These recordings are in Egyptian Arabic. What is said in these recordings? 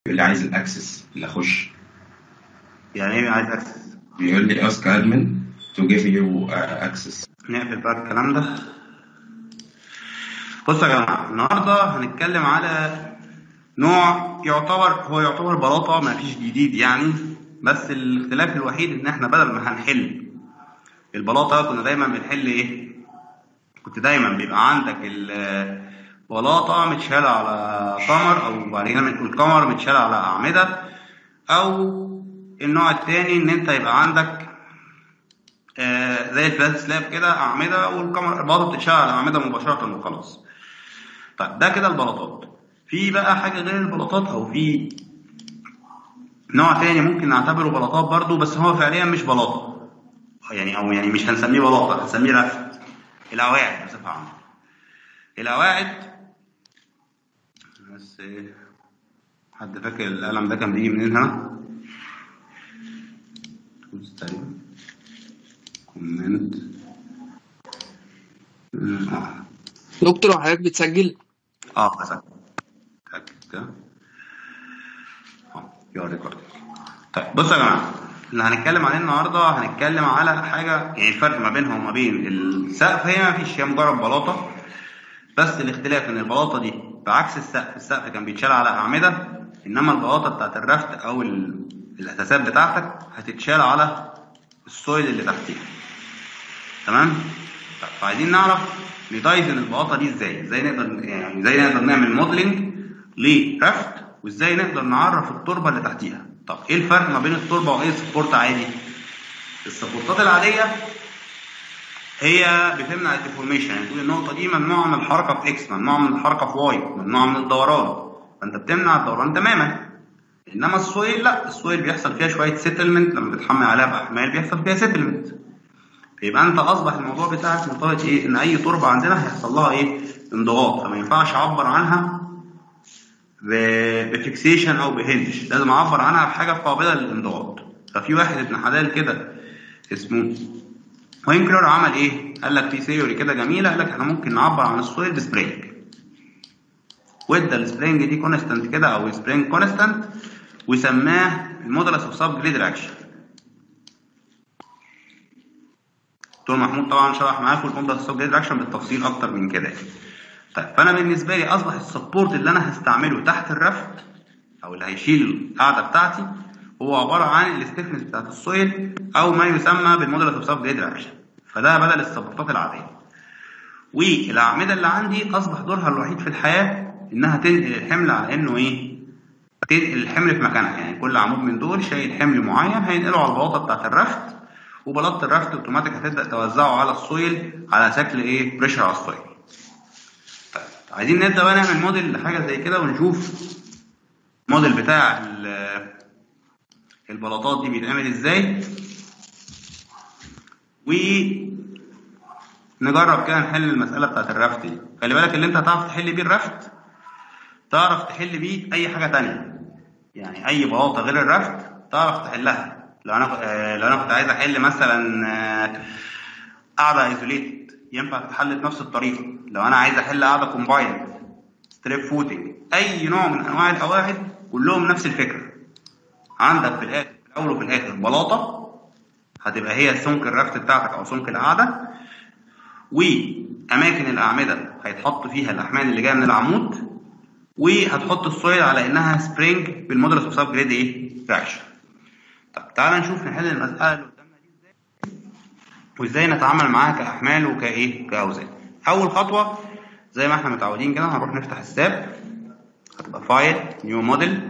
بيقول لي عايز الاكسس اللي اخش يعني ايه عايز اكسس بيقول لي ask admin to give you uh, access نقفل بقى الكلام ده بصوا يا جماعه النهارده هنتكلم على نوع يعتبر هو يعتبر بلاطه ما فيش جديد يعني بس الاختلاف الوحيد ان احنا بدل ما هنحل البلاطه كنا دايما بنحل ايه كنت دايما بيبقى عندك البلاطه متشاله على قمر او بعد كده القمر متشال على اعمده او النوع الثاني ان انت يبقى عندك آه زي الفلات سلاب كده اعمده والقمر البلاطه بتتشال على اعمده مباشره وخلاص طيب ده كده البلاطات في بقى حاجه غير البلاطات او في نوع تاني ممكن نعتبره بلاطات برضو بس هو فعليا مش بلاطه يعني او يعني مش هنسميه بلاطه هنسميه رفد القواعد بصفه عامه القواعد بس إيه، حد فاكر القلم ده كان بيجي منين هنا بص تقريبا كومنت اه دكتور حضرتك بتسجل اه بس اتاكد كده اه يور ريكورد طيب بصوا يا جماعه اللي هنتكلم عليه النهارده هنتكلم على حاجه يعني الفرق ما بينها وما بين السقف هي ما فيش هي مجرد بلاطه بس الاختلاف ان البلاطه دي بعكس السقف السقف كان بيتشال على اعمده انما البلاطه بتاعت الرفت او ال- الاساسات بتاعتك هتتشال على السويل اللي تحتيها تمام طيب فعايزين نعرف ندايزن البلاطه دي ازاي ازاي نقدر يعني ازاي نقدر نعمل موديلنج لرفت وازاي نقدر نعرف التربه اللي تحتيها طب ايه الفرق ما بين التربه وايه سبورت عادي السبورتات العاديه هي بتمنع الديفورميشن يعني تقول النقطه دي ممنوعه من الحركه في اكس ممنوعه من الحركه في واي ممنوعه من الدوران فانت بتمنع الدوران تماما انما السويل لا السويل بيحصل فيها شويه سيتلمنت لما بتحمل عليها باحمال بيحصل فيها سيتلمنت يبقى انت اصبح الموضوع بتاعك مرتبط ايه ان اي تربه عندنا هيحصل لها ايه انضغاط فما ينفعش اعبر عنها ب- بفيكسيشن او بهنج لازم اعبر عنها بحاجه قابله للانضغاط ففي واحد ابن حلال كده اسمه وينكلر عمل ايه قال لك في ثيوري كده جميله قال لك احنا ممكن نعبر عن السويل بسبرينج وادى السبرينج دي كونستانت كده او سبرينج كونستانت وسماه المودولس اوف سب جريد رياكشن دكتور محمود طبعا شرح معاكم المودولس اوف سب جريد رياكشن بالتفصيل اكتر من كده يعني. طيب فانا بالنسبه لي اصبح السبورت اللي انا هستعمله تحت الرفت او اللي هيشيل القاعده بتاعتي هو عباره عن الستيفنس بتاعت السويل او ما يسمى بالمودولس اوف سب جريد رياكشن فده بدل السبورتات العاديه والاعمده اللي عندي اصبح دورها الوحيد في الحياه انها تنقل الحمل على انه ايه تنقل الحمل في مكانها يعني كل عمود من دول شايل حمل معين هينقله على البلاطه بتاعت الرفت وبلاطه الرفت اوتوماتيك هتبدا توزعه على السويل على شكل ايه بريشر على السويل طيب عايزين نبدا بقى نعمل موديل لحاجه زي كده ونشوف الموديل بتاع ال- البلاطات دي بيتعمل ازاي ونجرب كده نحل المساله بتاعت الرفت دي خلي بالك اللي انت هتعرف تحل بيه الرفت تعرف تحل بيه اي حاجه تانية يعني اي بلاطه غير الرفت تعرف تحلها لو انا آه، لو انا كنت عايز احل مثلا آه، قاعده ايزوليتد ينفع تتحل بنفس الطريقه لو انا عايز احل قاعده كومبايند ستريب فوتنج اي نوع من انواع القواعد كلهم نفس الفكره عندك في الاخر في الاول وفي الاخر بلاطه هتبقى هي سمك الرفت بتاعتك او سمك القاعده واماكن الاعمده هيتحط فيها الاحمال اللي جايه من العمود وهتحط السويل على انها سبرينج بالمودولس اوف سب جريد ايه فراكشن طب تعالى نشوف نحل المساله اللي قدامنا دي ازاي وازاي نتعامل معاها كاحمال وكايه كاوزان اول خطوه زي ما احنا متعودين كده هنروح نفتح الساب هتبقى فايل نيو موديل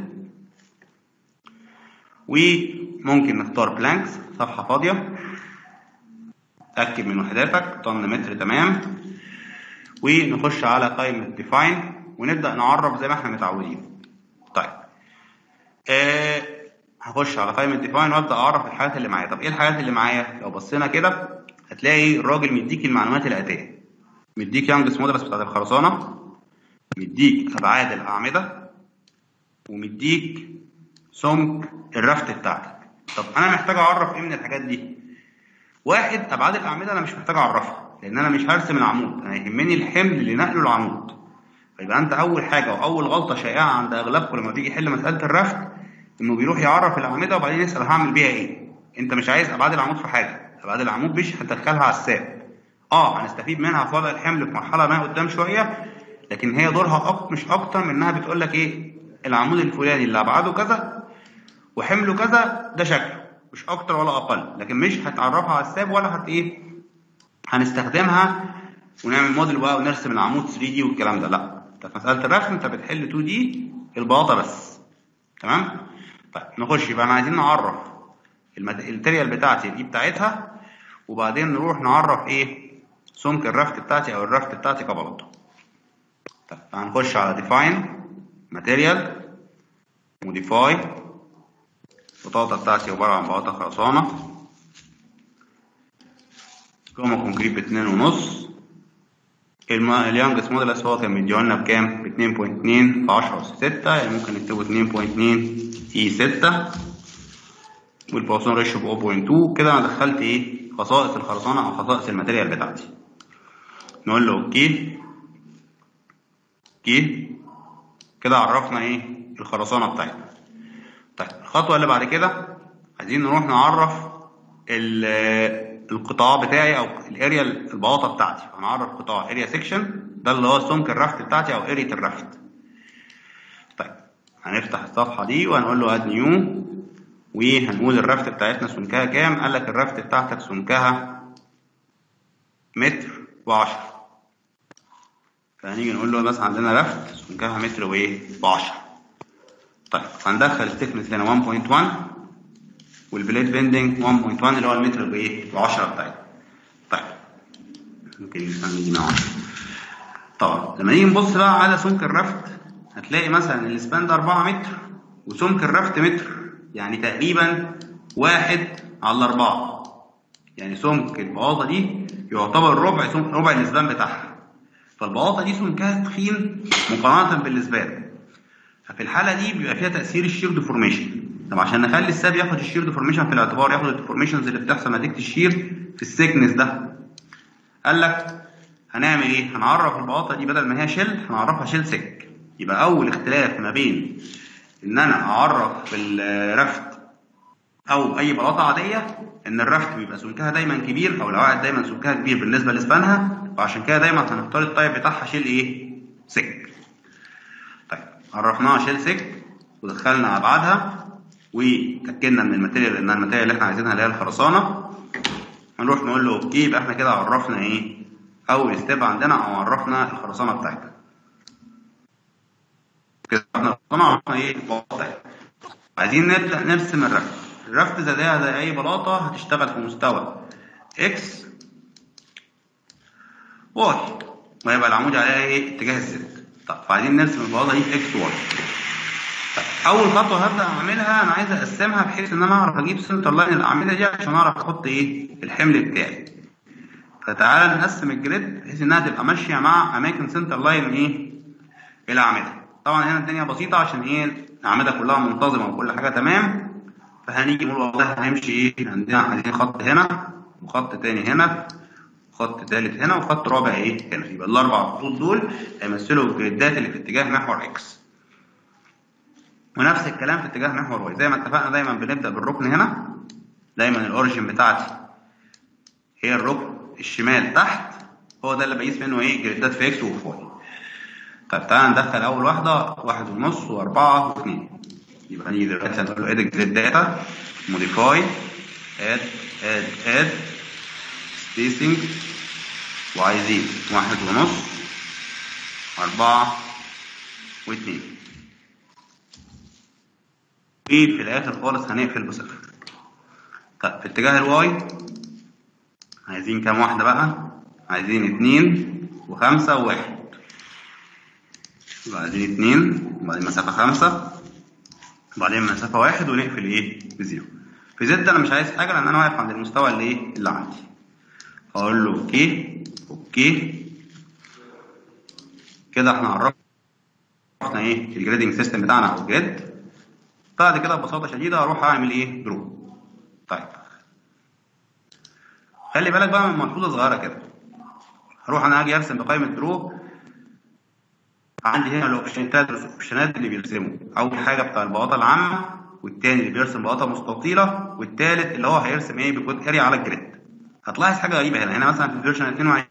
وممكن نختار بلانكس صفحه فاضيه تاكد من وحداتك طن متر تمام ونخش على قائمه ديفاين ونبدا نعرف زي ما احنا متعودين طيب آه هخش على قائمه ديفاين وابدا اعرف الحاجات اللي معايا طب ايه الحاجات اللي معايا لو بصينا كده هتلاقي الراجل مديك المعلومات الاتيه مديك يانجس مودرس بتاعت الخرسانه مديك ابعاد الاعمده ومديك سمك الرفت بتاعتك طب انا محتاج اعرف ايه من الحاجات دي واحد ابعاد الاعمده انا مش محتاج اعرفها لان انا مش هرسم العمود انا يهمني الحمل اللي نقله العمود فيبقى انت اول حاجه واول غلطه شائعه عند اغلبكم لما تيجي يحل مساله الرفت انه بيروح يعرف الاعمده وبعدين يسال هعمل بيها ايه انت مش عايز ابعاد العمود في حاجه ابعاد العمود مش هتدخلها على الساب اه هنستفيد منها في وضع الحمل في مرحله ما قدام شويه لكن هي دورها أك... مش اكتر من انها بتقول لك ايه العمود الفلاني اللي ابعاده كذا وحمله كذا ده شكله مش اكتر ولا اقل لكن مش هتعرفها على الساب ولا هت ايه هنستخدمها ونعمل موديل بقى ونرسم العمود 3 دي والكلام ده لا انت في مساله الرسم انت بتحل 2 دي البلاطه بس تمام طيب نخش يبقى احنا عايزين نعرف الماتيريال بتاعتي دي بتاعتها وبعدين نروح نعرف ايه سمك الرفت بتاعتي او الرفت بتاعتي كبلاطه طيب هنخش على define material modify البطاطا بتاعتي عبارة عن بلاطة خرسانة قومة كونكريت باتنين ونص اليانجس موديلس هو كان مديهولنا بكام؟ ب 2.2 في 10 أس 6 يعني ممكن نكتبه 2.2 اي 6 والبواسون ريشيو ب 0.2 كده انا دخلت ايه؟ خصائص الخرسانة أو خصائص الماتيريال بتاعتي نقول له اوكي اوكي كده عرفنا ايه الخرسانة بتاعتنا طيب الخطوة اللي بعد كده عايزين نروح نعرف القطاع بتاعي او الاريا البلاطه بتاعتي هنعرف قطاع اريا سيكشن ده اللي هو سمك الرفت بتاعتي او اريا الرفت طيب هنفتح الصفحه دي وهنقول له اد نيو وهنقول الرفت بتاعتنا سمكها كام قال لك الرفت بتاعتك سمكها متر و10 فهنيجي نقول له مثلا عندنا رفت سمكها متر وايه و10 طيب هندخل الثيكنس هنا 1.1 والبليت بيندنج 1.1 اللي هو المتر بايه؟ ب 10 بتاعتنا. طيب ممكن نسميه نوع طبعا لما نيجي نبص بقى على سمك الرفت هتلاقي مثلا السبان ده 4 متر وسمك الرفت متر يعني تقريبا واحد على أربعة يعني سمك البلاطة دي يعتبر ربع سمك ربع الاسبان بتاعها فالبلاطة دي سمكها تخين مقارنة بالاسبان ففي الحالة دي بيبقى فيها تأثير الشير ديفورميشن طب عشان نخلي الساب ياخد الشير ديفورميشن في الاعتبار ياخد الديفورميشنز اللي بتحصل نتيجه الشير في السيكنس ده قال لك هنعمل ايه هنعرف البلاطه دي بدل ما هي شيل هنعرفها شيل سك يبقى اول اختلاف ما بين ان انا اعرف الرفت او اي بلاطه عاديه ان الرفت بيبقى سمكها دايما كبير او القواعد دايما سمكها كبير بالنسبه لسبانها وعشان كده دايما هنختار التايب بتاعها شيل ايه سك طيب عرفناها شيل سك ودخلنا ابعادها وتاكدنا من الماتيريال ان الماتيريال اللي احنا عايزينها اللي هي الخرسانه هنروح نقول له اوكي يبقى احنا كده عرفنا ايه اول ستيب عندنا او عرفنا الخرسانه بتاعتنا كده احنا الخرسانه عرفنا ايه البلاطه بتاعتنا عايزين نبدا نرسم الرفت الرفت زيها زي اي بلاطه هتشتغل في مستوى اكس واي وهيبقى العمود عليها ايه اتجاه الزد طب فعايزين نرسم البلاطه دي في اكس واي اول خطوه هبدا اعملها انا عايز اقسمها بحيث ان انا اعرف اجيب سنتر لاين الاعمده دي عشان اعرف احط ايه الحمل بتاعي فتعالى نقسم الجريد بحيث انها تبقى ماشيه مع اماكن سنتر لاين ايه الاعمده طبعا هنا الدنيا بسيطه عشان ايه الاعمده كلها منتظمه وكل حاجه تمام فهنيجي نقول والله هنمشي ايه عندنا عايزين خط هنا وخط تاني هنا خط تالت هنا وخط رابع ايه هنا يبقى الاربع خطوط دول هيمثلوا الجريدات اللي في اتجاه محور اكس ونفس الكلام في اتجاه محور واي زي ما اتفقنا دايما بنبدا بالركن هنا دايما الاوريجن بتاعتي هي الركن الشمال تحت هو ده اللي بقيس منه ايه جريدات في اكس وفي واي طب تعالى ندخل اول واحده واحد ونص واربعه واثنين يبقى نيجي دلوقتي هنقول له اديت جريد داتا موديفاي اد اد اد سبيسنج وعايزين واحد ونص أربعة واثنين وفي الآخر خالص هنقفل بصفر طب في اتجاه الواي عايزين كام واحدة بقى؟ عايزين اتنين وخمسة وواحد يبقى عايزين اتنين وبعدين مسافة خمسة وبعدين مسافة واحد ونقفل ايه؟ بزيرو في زد أنا مش عايز حاجة لأن أنا واقف عند المستوى اللي ايه؟ اللي عندي هقول له اوكي اوكي كده احنا عرفنا ايه الجريدنج سيستم بتاعنا او الجريد بعد كده ببساطه شديده اروح اعمل ايه درو طيب خلي بالك بقى من ملحوظه صغيره كده هروح انا اجي ارسم بقائمه درو عندي هنا الاوبشن الثلاث الاوبشنات اللي بيرسموا اول حاجه بتاع البلاطه العامه والتاني اللي بيرسم بلاطه مستطيله والتالت اللي هو هيرسم ايه بكود اريا على الجريد هتلاحظ حاجه غريبه هنا هنا مثلا في الفيرجن 22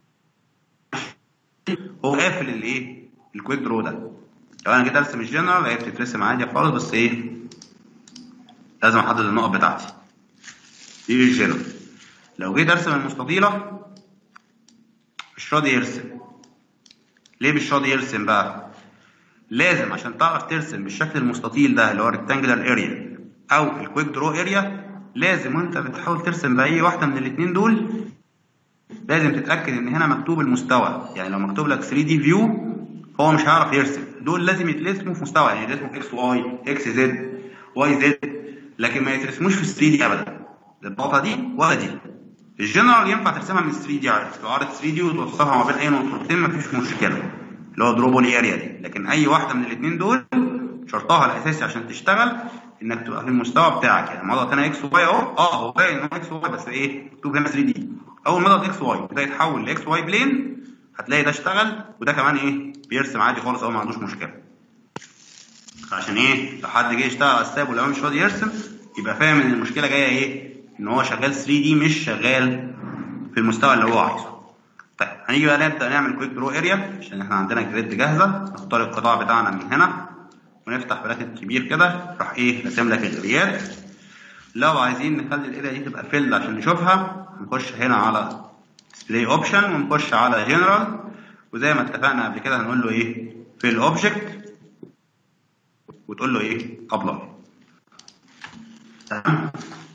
هو قافل الايه الكويك درو ده لو انا جيت ارسم الجنرال هي بتترسم عادي خالص بس ايه لازم احدد النقط بتاعتي دي الجنرال لو جيت ارسم المستطيله مش راضي يرسم ليه مش راضي يرسم بقى لازم عشان تعرف ترسم بالشكل المستطيل ده اللي هو rectangular اريا او الكويك درو اريا لازم وانت بتحاول ترسم باي واحده من الاثنين دول لازم تتاكد ان هنا مكتوب المستوى يعني لو مكتوب لك 3 دي فيو هو مش هيعرف يرسم دول لازم يترسموا في مستوى يعني يترسموا في اكس واي اكس زد واي زد لكن ما يترسموش في 3 دي ابدا البلاطه دي ولا دي الجنرال ينفع ترسمها من 3 دي عادي لو عرض 3 دي وتوصلها ما بين اي نقطتين مفيش مشكله اللي هو دروبولي اريا دي لكن اي واحده من الاثنين دول شرطها الاساسي عشان تشتغل انك تبقى في المستوى بتاعك يعني ما اضغط هنا اكس واي اهو اه هو باين ان هو اكس واي بس ايه مكتوب هنا 3 دي اول ما اضغط اكس واي وده يتحول لاكس واي بلين هتلاقي ده اشتغل وده كمان ايه بيرسم عادي خالص اهو ما عندوش مشكله عشان ايه لو حد جه يشتغل على الساب ولو مش راضي يرسم يبقى فاهم ان المشكله جايه ايه ان هو شغال 3 دي مش شغال في المستوى اللي هو عايزه طيب هنيجي بقى نبدا نعمل كويك درو اريا عشان احنا عندنا جريد جاهزه نختار القطاع بتاعنا من هنا ونفتح براكت كبير كده راح ايه راسم لك الاريات لو عايزين نخلي الاريا دي تبقى فيلد عشان نشوفها نخش هنا على ديسبلاي اوبشن ونخش على جنرال وزي ما اتفقنا قبل كده هنقول له ايه في الاوبجكت وتقول له ايه ابلاي تمام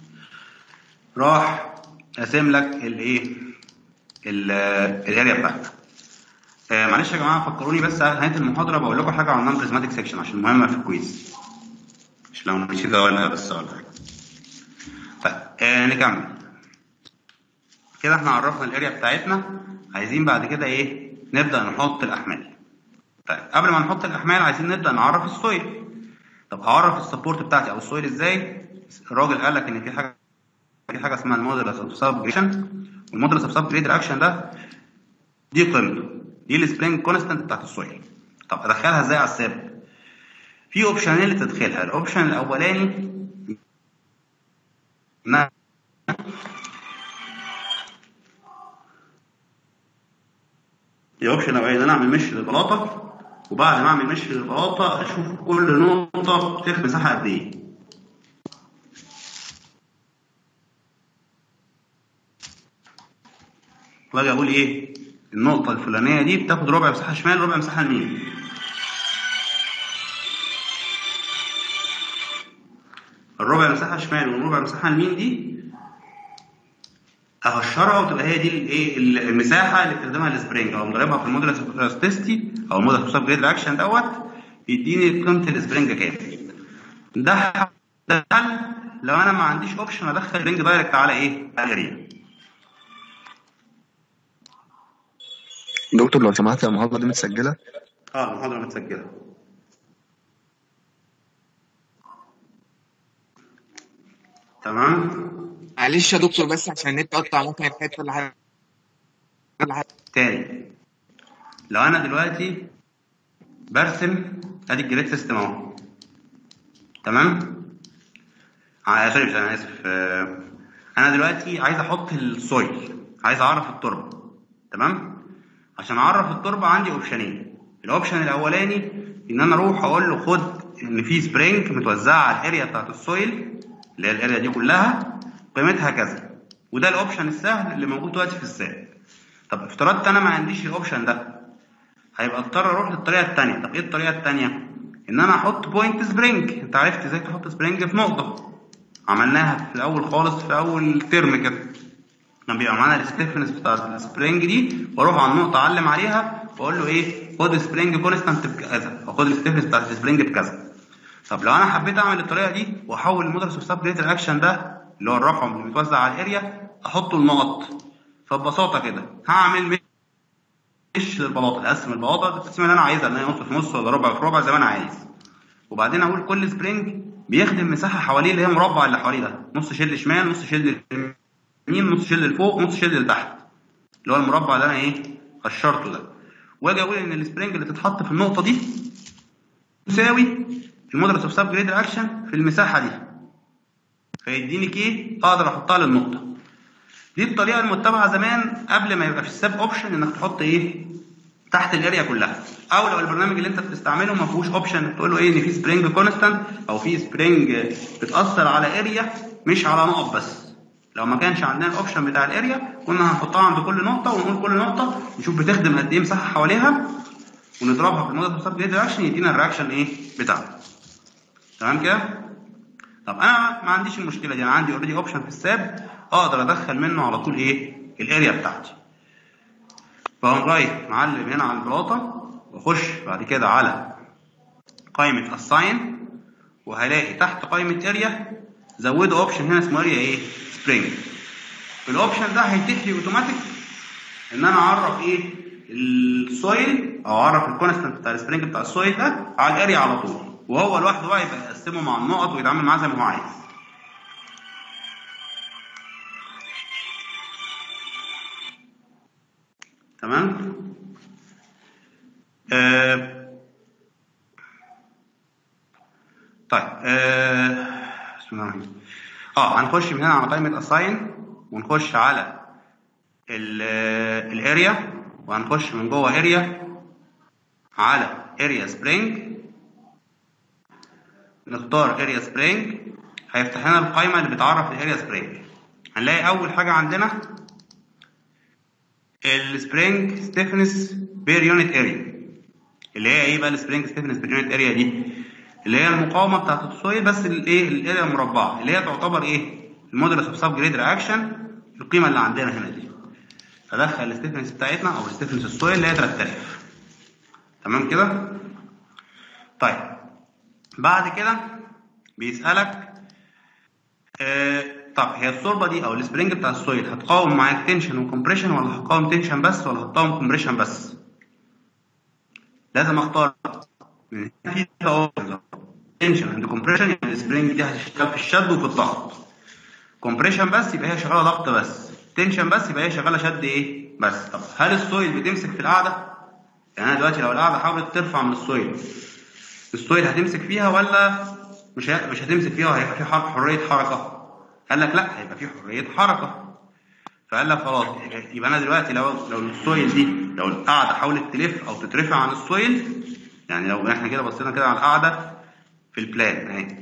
راح راسم لك الايه الاريا بتاعتك آه معلش يا جماعه فكروني بس على نهايه المحاضره بقول لكم حاجه عن النون بريزماتيك سيكشن عشان مهمه في الكويز مش لو نسيت اقولها بس ولا حاجه طيب آه نكمل كده احنا عرفنا الاريا بتاعتنا عايزين بعد كده ايه نبدا نحط الاحمال طيب قبل ما نحط الاحمال عايزين نبدا نعرف السويل طب هعرف السبورت بتاعتي او السويل ازاي الراجل قال لك ان في حاجه في حاجه اسمها المودولس اوف سب جريشن والمودولس اوف سب جريد رياكشن ده دي قيمته دي السبرينج كونستانت بتاعت السويل طب ادخلها ازاي على الساب في اوبشنين اللي تدخلها الاوبشن الاولاني إنها الاوبشن الاولاني ان انا اعمل مش للبلاطه وبعد ما اعمل مش للبلاطه اشوف كل نقطه بتاخد مساحه قد ايه واجي اقول ايه النقطه الفلانيه دي بتاخد ربع مساحه شمال ربع مساحه يمين الربع مساحه شمال والربع مساحه يمين دي اهشرها وتبقى هي دي الايه المساحه اللي بتخدمها السبرينج او مضربها في المودولس اوف او المودولس اوف جريد رياكشن دوت يديني قيمه السبرينج كام ده ده حل لو انا ما عنديش اوبشن ادخل سبرينج دايركت على ايه؟ على الاريا دكتور لو سمحت المحاضرة دي متسجلة اه المحاضره متسجله تمام معلش يا دكتور بس عشان النت قطع ممكن الحتة اللي ح- اللي ح- تاني لو انا دلوقتي برسم ادي الجريد سيستم اهو تمام آه سوري مش انا اسف آه، انا دلوقتي عايز احط السويل عايز اعرف التربه تمام عشان اعرف التربه عندي اوبشنين الاوبشن الاولاني ان انا اروح اقول له خد ان في سبرينج متوزعه على الاريا بتاعت السويل اللي هي الاريا دي كلها قيمتها كذا وده الاوبشن السهل اللي موجود دلوقتي في الساب طب افترضت انا ما عنديش الاوبشن ده هيبقى اضطر اروح للطريقه الثانيه طب ايه الطريقه الثانيه ان انا احط بوينت سبرينج انت عرفت ازاي تحط سبرينج في نقطه عملناها في الاول خالص في اول ترم كده كان بيبقى معانا الستيفنس بتاع السبرينج دي واروح على النقطه اعلم عليها واقول له ايه خد سبرينج كونستانت بكذا او خد الستيفنس بتاع السبرينج بكذا طب لو انا حبيت اعمل الطريقه دي واحول المودرس اوف سب جريتر اكشن ده اللي هو الرقم اللي متوزع على الاريا احطه لنقط فببساطه كده هعمل مش للبلاطه اقسم البلاطه التقسيمه اللي انا عايزها ان هي نص في نص ولا ربع في ربع زي ما انا عايز وبعدين اقول كل سبرينج بيخدم مساحه حواليه اللي هي مربع اللي حواليه ده نص شيل شمال نص شيل يمين نص شيل لفوق نص شيل لتحت اللي هو المربع اللي انا ايه قشرته ده واجي اقول ان السبرينج اللي تتحط في النقطه دي تساوي المودولس اوف سب جريد اكشن في المساحه دي فيديني كي اقدر احطها للنقطه دي الطريقه المتبعه زمان قبل ما يبقى في السب اوبشن انك تحط ايه تحت الاريا كلها او لو البرنامج اللي انت بتستعمله ما فيهوش اوبشن تقول له ايه ان في سبرينج كونستانت او في سبرينج بتاثر على اريا مش على نقط بس لو ما كانش عندنا الاوبشن بتاع الاريا كنا هنحطها عند كل نقطه ونقول كل نقطه نشوف بتخدم قد ايه مساحه حواليها ونضربها في الموديل سب جريد رياكشن يدينا الرياكشن ايه بتاعها تمام كده طب انا ما عنديش المشكله دي انا عندي اوريدي اوبشن في الساب اقدر ادخل منه على طول ايه الاريا بتاعتي فاقوم رايح معلم هنا على البلاطه واخش بعد كده على قائمه assign وهلاقي تحت قائمه اريا زودوا اوبشن هنا اسمه اريا ايه سبرينج الاوبشن ده هيتيح لي اوتوماتيك ان انا اعرف ايه السويل او اعرف الكونستنت بتاع السبرينج بتاع السويل ده على الاريا على طول وهو لوحده بقى يبقى يقسمه مع النقط ويتعامل معاه زي ما هو عايز تمام آه طيب آه بسم الله الرحمن الرحيم اه هنخش من هنا على قائمه اساين ونخش على الاريا وهنخش من جوه اريا على اريا سبرينج نختار اريا سبرينج هيفتح لنا القائمه اللي بتعرف الاريا سبرينج هنلاقي اول حاجه عندنا السبرينج ستيفنس بير يونت اريا اللي هي ايه بقى السبرينج ستيفنس بير يونت اريا دي اللي هي المقاومه بتاعت السويل بس الايه الاريا المربعه اللي هي تعتبر ايه المودولس اوف سب جريد رياكشن القيمه اللي عندنا هنا دي فدخل الستيفنس بتاعتنا او الستيفنس السويل اللي هي 3000 تمام كده طيب بعد كده بيسالك آه طب هي التربه دي او السبرينج بتاع السويل هتقاوم معاك تنشن وكمبريشن ولا هتقاوم تنشن بس ولا هتقاوم كومبريشن بس لازم اختار من في تنشن عند كومبريشن يعني السبرينج دي هتشتغل في الشد وفي الضغط كومبريشن بس يبقى هي شغاله ضغط بس تنشن بس يبقى هي شغاله شد ايه بس طب هل السويل بتمسك في القاعده يعني انا دلوقتي لو القاعده حاولت ترفع من السويل السويل هتمسك فيها ولا مش مش هتمسك فيها وهيبقى في حريه حركه قال لك لا هيبقى في حريه حركه فقال لك خلاص يبقى انا دلوقتي لو لو السويل دي لو القاعده حاولت تلف او تترفع عن السويل يعني لو احنا كده بصينا كده على القاعده في البلان اهي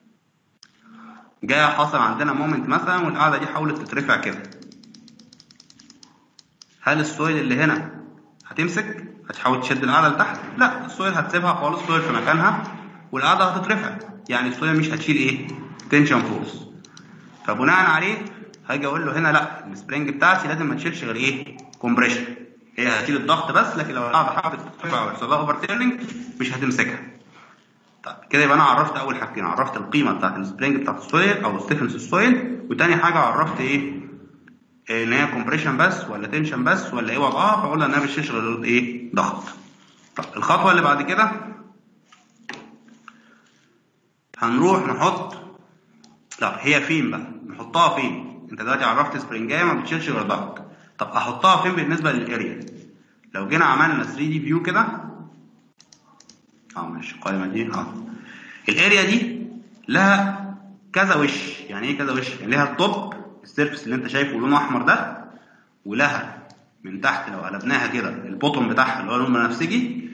جاء حصل عندنا مومنت مثلا والقاعده دي حاولت تترفع كده هل السويل اللي هنا هتمسك هتحاول تشد القاعده لتحت لا السويل هتسيبها خالص السويل في مكانها والقاعده هتترفع يعني السويل مش هتشيل ايه تنشن فورس فبناء عليه هاجي اقول له هنا لا السبرينج بتاعتي لازم ما تشيلش غير ايه كومبريشن هي هتشيل الضغط بس لكن لو القاعده حاولت ترفع ويحصل لها اوفر تيرنينج مش هتمسكها طيب كده يبقى انا عرفت اول حاجتين عرفت القيمه بتاعت السبرينج بتاعت السويل او ستيفنس السويل وتاني حاجه عرفت ايه ان هي كومبريشن بس ولا تنشن بس ولا ايه وضعها فقلنا انها مش غير ايه ضغط طب الخطوه اللي بعد كده هنروح نحط لا هي فين بقى نحطها فين انت دلوقتي عرفت سبرينجايه ما بتشيلش غير ضغط طب احطها فين بالنسبه للاريا لو جينا عملنا 3 دي فيو كده اه ماشي القائمه دي اه الاريا دي لها كذا وش يعني ايه كذا وش يعني لها التوب السيرفس اللي انت شايفه لونه احمر ده ولها من تحت لو قلبناها كده البوتوم بتاعها اللي هو لون بنفسجي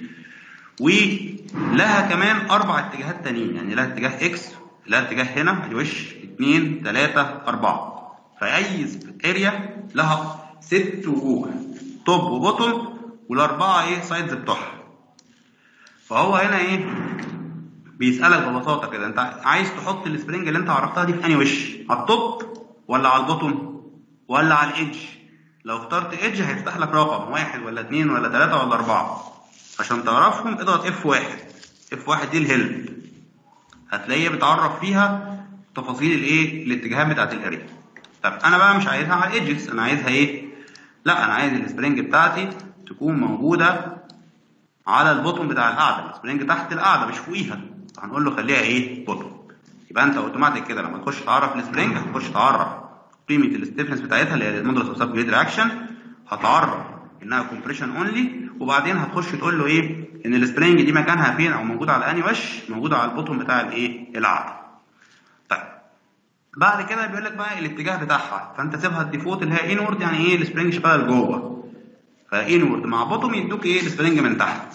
ولها كمان اربع اتجاهات تانيين يعني لها اتجاه اكس لها اتجاه هنا ادي وش اثنين ثلاثة أربعة فأي اريا لها ست وجوه توب وبوتوم والأربعة ايه سايدز بتوعها فهو هنا ايه بيسألك ببساطة كده انت عايز تحط السبرينج اللي انت عرفتها دي في انهي وش على التوب ولا على البوتوم ولا على الايدج لو اخترت ايدج هيفتح لك رقم واحد ولا اثنين ولا ثلاثة ولا أربعة عشان تعرفهم اضغط اف واحد اف واحد دي الهيلب هتلاقيها بتعرف فيها تفاصيل الايه الاتجاهات بتاعت الاريا طب انا بقى مش عايزها على الايدجز انا عايزها ايه لا انا عايز السبرينج بتاعتي تكون موجوده على البوتوم بتاع القاعده السبرينج تحت القاعده مش فوقيها هنقول له خليها ايه بوتوم يبقى انت اوتوماتيك كده لما تخش تعرف السبرينج هتخش تعرف قيمه الستيفنس بتاعتها اللي هي المودولس اوف سب جريد رياكشن هتعرف انها كومبريشن اونلي وبعدين هتخش تقول له ايه ان السبرينج دي مكانها فين او موجوده على انهي وش موجوده على البوتوم بتاع الايه القاعده طيب بعد كده بيقول لك بقى الاتجاه بتاعها فانت سيبها الديفولت اللي هي انورد يعني ايه السبرينج شغال جوه فانورد مع بوتوم يدوك ايه السبرينج من تحت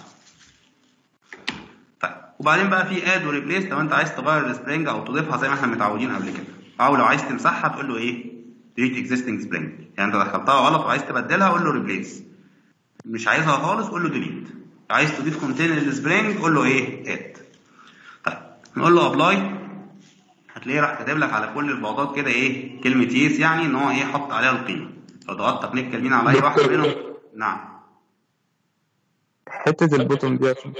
طيب وبعدين بقى في اد وريبليس لو انت عايز تغير السبرينج او تضيفها زي ما احنا متعودين قبل كده او لو عايز تمسحها تقول له ايه ديليت اكزيستنج سبرينج يعني انت دخلتها غلط وعايز تبدلها قول له ريبليس مش عايزها خالص قول له ديليت عايز تضيف كونتينر للسبرينج قول له ايه اد طيب نقول له ابلاي هتلاقيه راح كاتب لك على كل البلاطات كده ايه كلمه يس يعني ان هو ايه حط عليها القيمه لو ضغطت كليك يمين على اي واحده منهم نعم حتة البوتوم دي عشان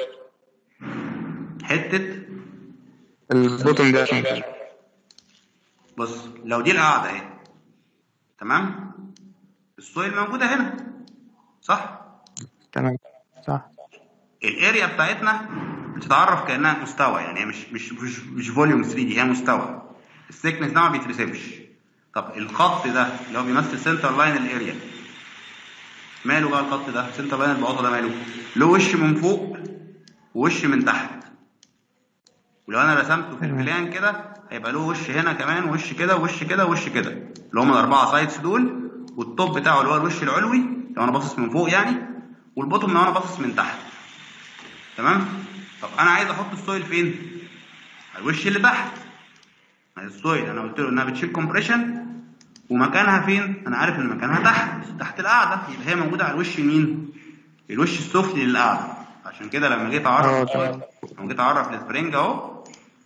حته البوتوم دي عشان كده بص لو دي القاعده اهي تمام السويل موجوده هنا صح تمام صح الاريا بتاعتنا بتتعرف كانها مستوى يعني هي مش مش مش, مش فوليوم 3 دي هي مستوى السيكنس ده ما بيترسمش طب الخط ده اللي هو بيمثل سنتر لاين الاريا ماله بقى الخط ده سنتر لاين البلاطه ده ماله له وش من فوق ووش من تحت ولو انا رسمته في تمام. البلان كده هيبقى له وش هنا كمان وش كده وش كده وش كده اللي هم الاربعه سايدز دول والتوب بتاعه اللي هو الوش العلوي لو انا باصص من فوق يعني والبوتوم لو انا باصص من تحت تمام طب انا عايز احط السويل فين على الوش اللي تحت ما هي السويل انا قلت له انها بتشيل كومبريشن ومكانها فين انا عارف ان مكانها تحت تحت القاعده يبقى هي موجوده على الوش مين الوش السفلي للقاعده عشان كده لما جيت اه اعرف تمام لما جيت اعرف السبرينج اهو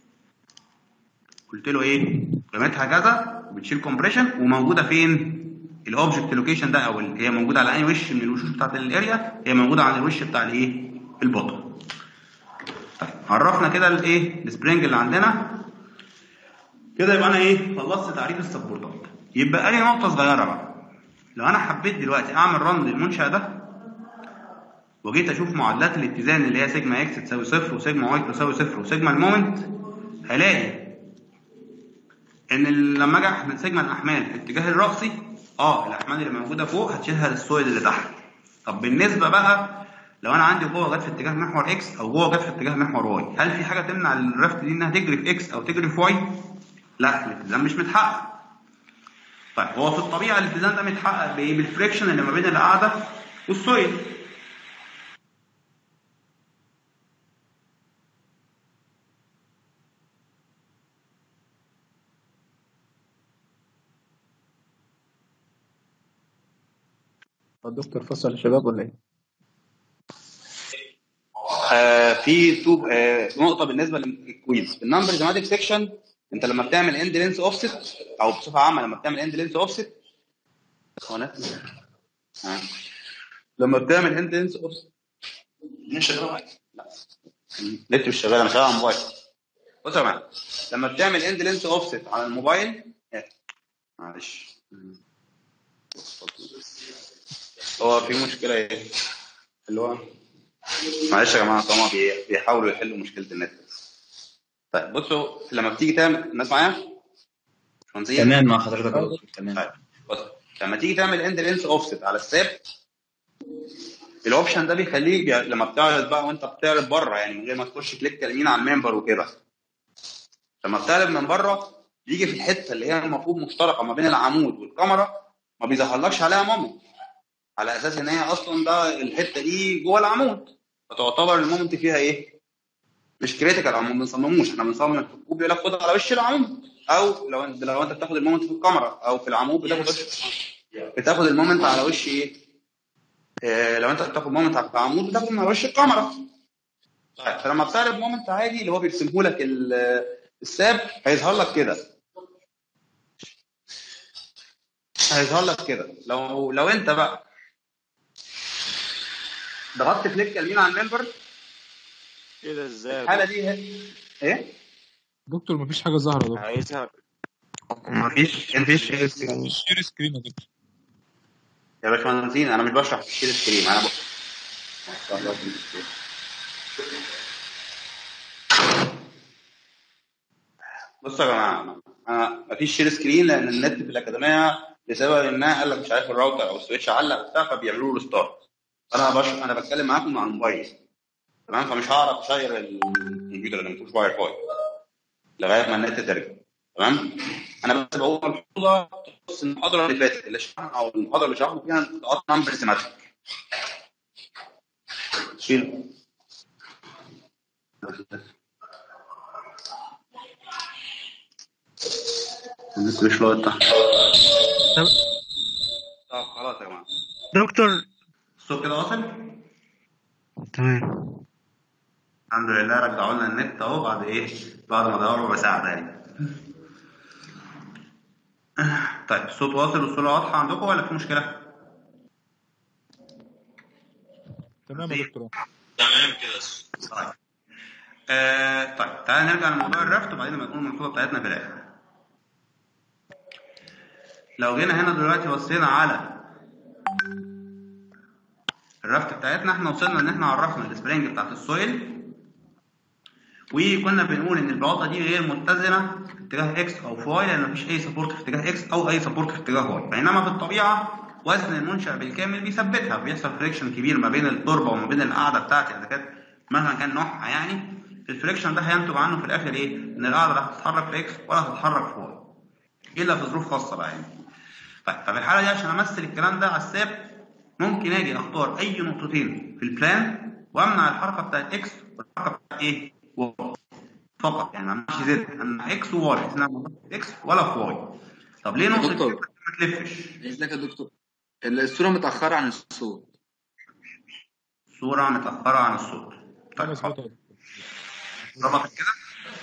قلت له ايه قيمتها كذا وبتشيل كومبريشن وموجوده فين الاوبجكت لوكيشن ده او ال- هي موجوده على اي وش من الوشوش بتاعت الاريا هي موجوده على الوش بتاع الايه البطن طيب عرفنا كده الايه السبرينج اللي عندنا كده يبقى انا ايه خلصت تعريف السبورتات يبقى لي نقطه صغيره بقى لو انا حبيت دلوقتي اعمل رن للمنشأ ده وجيت اشوف معادلات الاتزان اللي هي سيجما اكس تساوي صفر وسيجما واي تساوي صفر وسيجما المومنت هلاقي ان ال- لما اجي احمل سيجما الاحمال في الاتجاه الرأسي اه الاحمال اللي موجوده فوق هتشيلها للسويد اللي تحت طب بالنسبه بقى لو انا عندي جوه جت في اتجاه محور اكس او جوه جت في اتجاه محور واي هل في حاجه تمنع الرفت دي انها تجري في اكس او تجري في واي لا الاتزان مش متحقق طيب هو في الطبيعه الاتزان ده متحقق بايه بالفريكشن اللي ما بين القاعده والسويل الدكتور فصل الشباب ولا ايه؟ آه في تو آه نقطه بالنسبه للكويز في النمبر جيماتيك سيكشن انت لما بتعمل اند لينس اوفست او بصفه عامه لما بتعمل اند لينس اوفست هو نفس آه. لما بتعمل اند لينس اوفست مش شغاله لا النت مش شغاله انا شغال على الموبايل بص يا جماعه لما بتعمل اند لينس اوفست على الموبايل آه، معلش هو في مشكله ايه اللي هو معلش يا جماعه طالما بي- بيحاولوا يحلوا مشكله النت طيب بصوا لما بتيجي تعمل الناس معايا؟ مهندسين؟ تمام مع حضرتك يا دكتور تمام طيب بص لما تيجي تعمل اند لينس اوفست على الساب الاوبشن ده بيخليك بي- لما بتعرض بقى وانت بتعرض بره يعني من غير ما تخش كليك يمين على الممبر وكده لما بتعرض من بره يجي في الحته اللي هي المفروض مشتركه ما بين العمود والكاميرا ما بيظهرلكش عليها مومنت على اساس ان هي اصلا ده الحته دي جوه العمود فتعتبر المومنت فيها ايه؟ مش كريتيكال او ما بنصمموش احنا بنصمم في الكوب يقول لك خد على وش العمود او لو انت لو انت بتاخد المومنت في الكاميرا او في العمود بتاخد وش بتاخد المومنت على وش ايه؟ آه لو انت بتاخد مومنت على العمود بتاخد على وش الكاميرا طيب فلما بتعرض مومنت عادي اللي هو بيرسمه لك ال- الساب هيظهر لك كده هيظهر لك كده لو لو انت بقى ضغطت كليك يمين على الممبر ايه ده ازاي الحاله دي هي- ايه؟ دكتور مفيش حاجه ظاهره يا دكتور عايزها مفيش مفيش شير سكرين يا دكتور يا باشمهندسين انا مش بشرح في الشير سكرين انا بقى. بصوا يا جماعه انا مفيش شير سكرين لان النت في الاكاديميه بسبب انها قال لك مش عارف الراوتر او السويتش علق وبتاع فبيعملوا له ستارت انا بش... انا بتكلم معاكم عن الموبايل تمام فمش هعرف اشير الكمبيوتر اللي مفيهوش واي فاي لغايه ما النت ترجع تمام انا بس بقول ملحوظه تخص المحاضره اللي فاتت اللي شرحنا او المحاضره اللي شرحنا فيها نقاط نمبر سيماتيك شيل النت مش لاقط تحت طب خلاص يا جماعه دكتور الصوت كده واصل تمام الحمد لله رجعوا لنا النت اهو بعد ايه بعد ما ضيعوا ربع ساعه تقريبا طيب الصوت واصل والصوره واضحه عندكم ولا في مشكله؟ تمام يا دكتور طيب آه طيب تعالى نرجع لموضوع الرفت وبعدين نبقى نقول الملحوظه بتاعتنا في الاخر لو جينا هنا دلوقتي بصينا على الرفت بتاعتنا احنا وصلنا ان احنا عرفنا السبرينج بتاعت السويل وكنا بنقول ان البلاطه دي غير متزنه في اتجاه اكس او في واي لان مفيش اي سبورت في اتجاه اكس او اي سبورت في اتجاه واي بينما في الطبيعه وزن المنشأ بالكامل بيثبتها بيحصل فريكشن كبير ما بين التربه وما بين القاعده بتاعتي اذا كانت مهما كان نوعها يعني الفريكشن ده هينتج عنه في الاخر ايه؟ ان القاعده لا هتتحرك في اكس ولا هتتحرك في واي الا في ظروف خاصه بقى يعني طيب ففي الحاله دي عشان امثل الكلام ده على الثابت ممكن اجي اختار اي نقطتين في البلان وامنع الحركه بتاعت اكس والحركه بتاعت ايه؟ واي فقط يعني ما امنعش زد امنع اكس وواي بحيث انها ما تبقاش في اكس ولا في واي طب ليه نقطه دكتور. كده ما تلفش؟ ازيك يا دكتور الصورة متأخرة عن الصوت صوره متاخره عن الصوت ده طيب مظبوط يا حاضر. دكتور ظبطت كده؟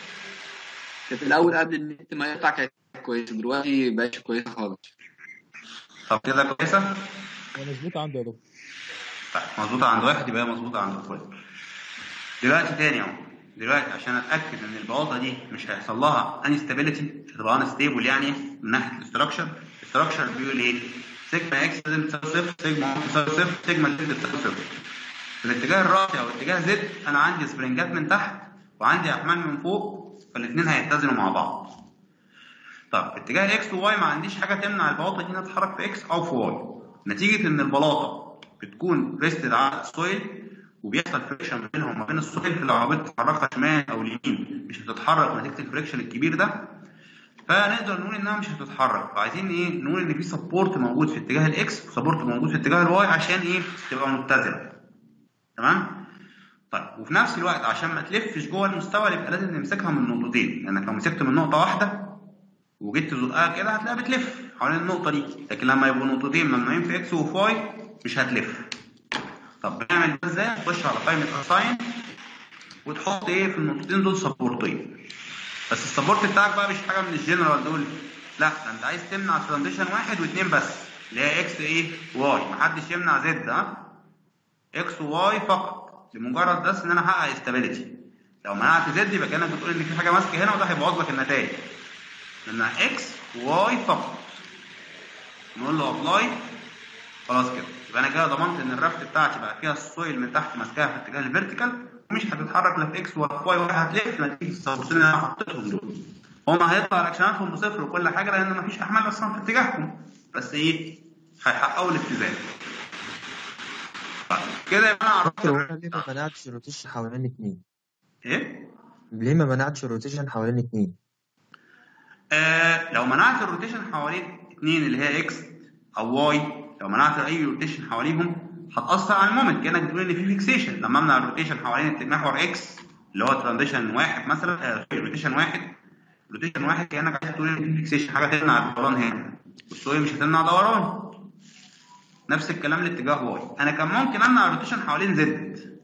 كانت الأول قبل النت ما يقطع كانت كويسة دلوقتي مبقتش كويسة خالص طب كده كويسه؟ هو مظبوط عندي يا دكتور طيب مظبوطة عند واحد يبقى هي مظبوطة عند كل دلوقتي تاني اهو دلوقتي عشان اتاكد ان البلاطه دي مش هيحصل لها انستابيليتي مش هتبقى انستيبل يعني من ناحيه الاستراكشر الاستراكشر بيقول ايه؟ سيجما اكس لازم تساوي صفر سيجما واي تساوي صفر سيجما زد تساوي صفر في الاتجاه الراسي او اتجاه زد انا عندي سبرنجات من تحت وعندي احمال من فوق فالاثنين هيتزنوا مع بعض طب في اتجاه اكس وواي ما عنديش حاجه تمنع البلاطه دي انها تتحرك في اكس او في واي نتيجه ان البلاطه بتكون ريستد على السويل وبيحصل فريكشن ما بينهم وما بين السويل في العربيات تتحركها شمال او اليمين مش هتتحرك نتيجه الفريكشن الكبير ده فنقدر نقول انها مش هتتحرك فعايزين ايه نقول ان في سبورت موجود في اتجاه الاكس وسبورت موجود في اتجاه الواي عشان ايه تبقى متزنه تمام طيب وفي نفس الوقت عشان ما تلفش جوه المستوى يبقى لازم نمسكها من نقطتين لانك لو مسكت من نقطه واحده وجيت تزقها كده هتلاقيها بتلف حوالين النقطه دي لكن لما يبقوا نقطتين ممنوعين في اكس وفي واي مش هتلف طب بنعمل ده ازاي تخش على قائمه اساين وتحط ايه في النقطتين دول سبورتين بس السبورت بتاعك بقى مش حاجه من الجنرال دول لا ده انت عايز تمنع ترانزيشن واحد واثنين بس اللي هي اكس ايه واي محدش يمنع زد ها اكس وواي فقط لمجرد بس ان انا احقق استابيليتي لو منعت زد يبقى كانك بتقول ان في حاجه ماسكه هنا وده هيبوظ لك النتائج لان اكس واي فقط نقول له ابلاي خلاص كده يبقى انا كده ضمنت ان الرفت بتاعتي بقى فيها السويل من تحت ماسكاها في اتجاه الفيرتيكال ومش هتتحرك لا في اكس ولا في واي ولا هتلف نتيجه السبورتين اللي انا حطيتهم دول هما هيطلع رياكشناتهم بصفر وكل حاجه لان مفيش احمال اصلا في اتجاههم بس ايه هيحققوا الاتزان طيب كده يبقى انا عرفت دكتور هو انا ليه ما منعتش الروتيشن حوالين اتنين؟ ايه ليه ما منعتش الروتيشن حوالين اتنين؟ آه لو منعت الروتيشن حوالين اتنين اللي هي اكس او واي لو منعت اي روتيشن حواليهم هتاثر على المومنت كانك بتقول ان في فيكسيشن لما امنع الروتيشن حوالين محور اكس اللي هو ترانزيشن واحد مثلا آه روتيشن واحد روتيشن واحد كانك عايز تقول ان في فيكسيشن حاجه تمنع الدوران هنا والسوي مش هتمنع دوران نفس الكلام لاتجاه واي انا كان ممكن امنع الروتيشن حوالين زد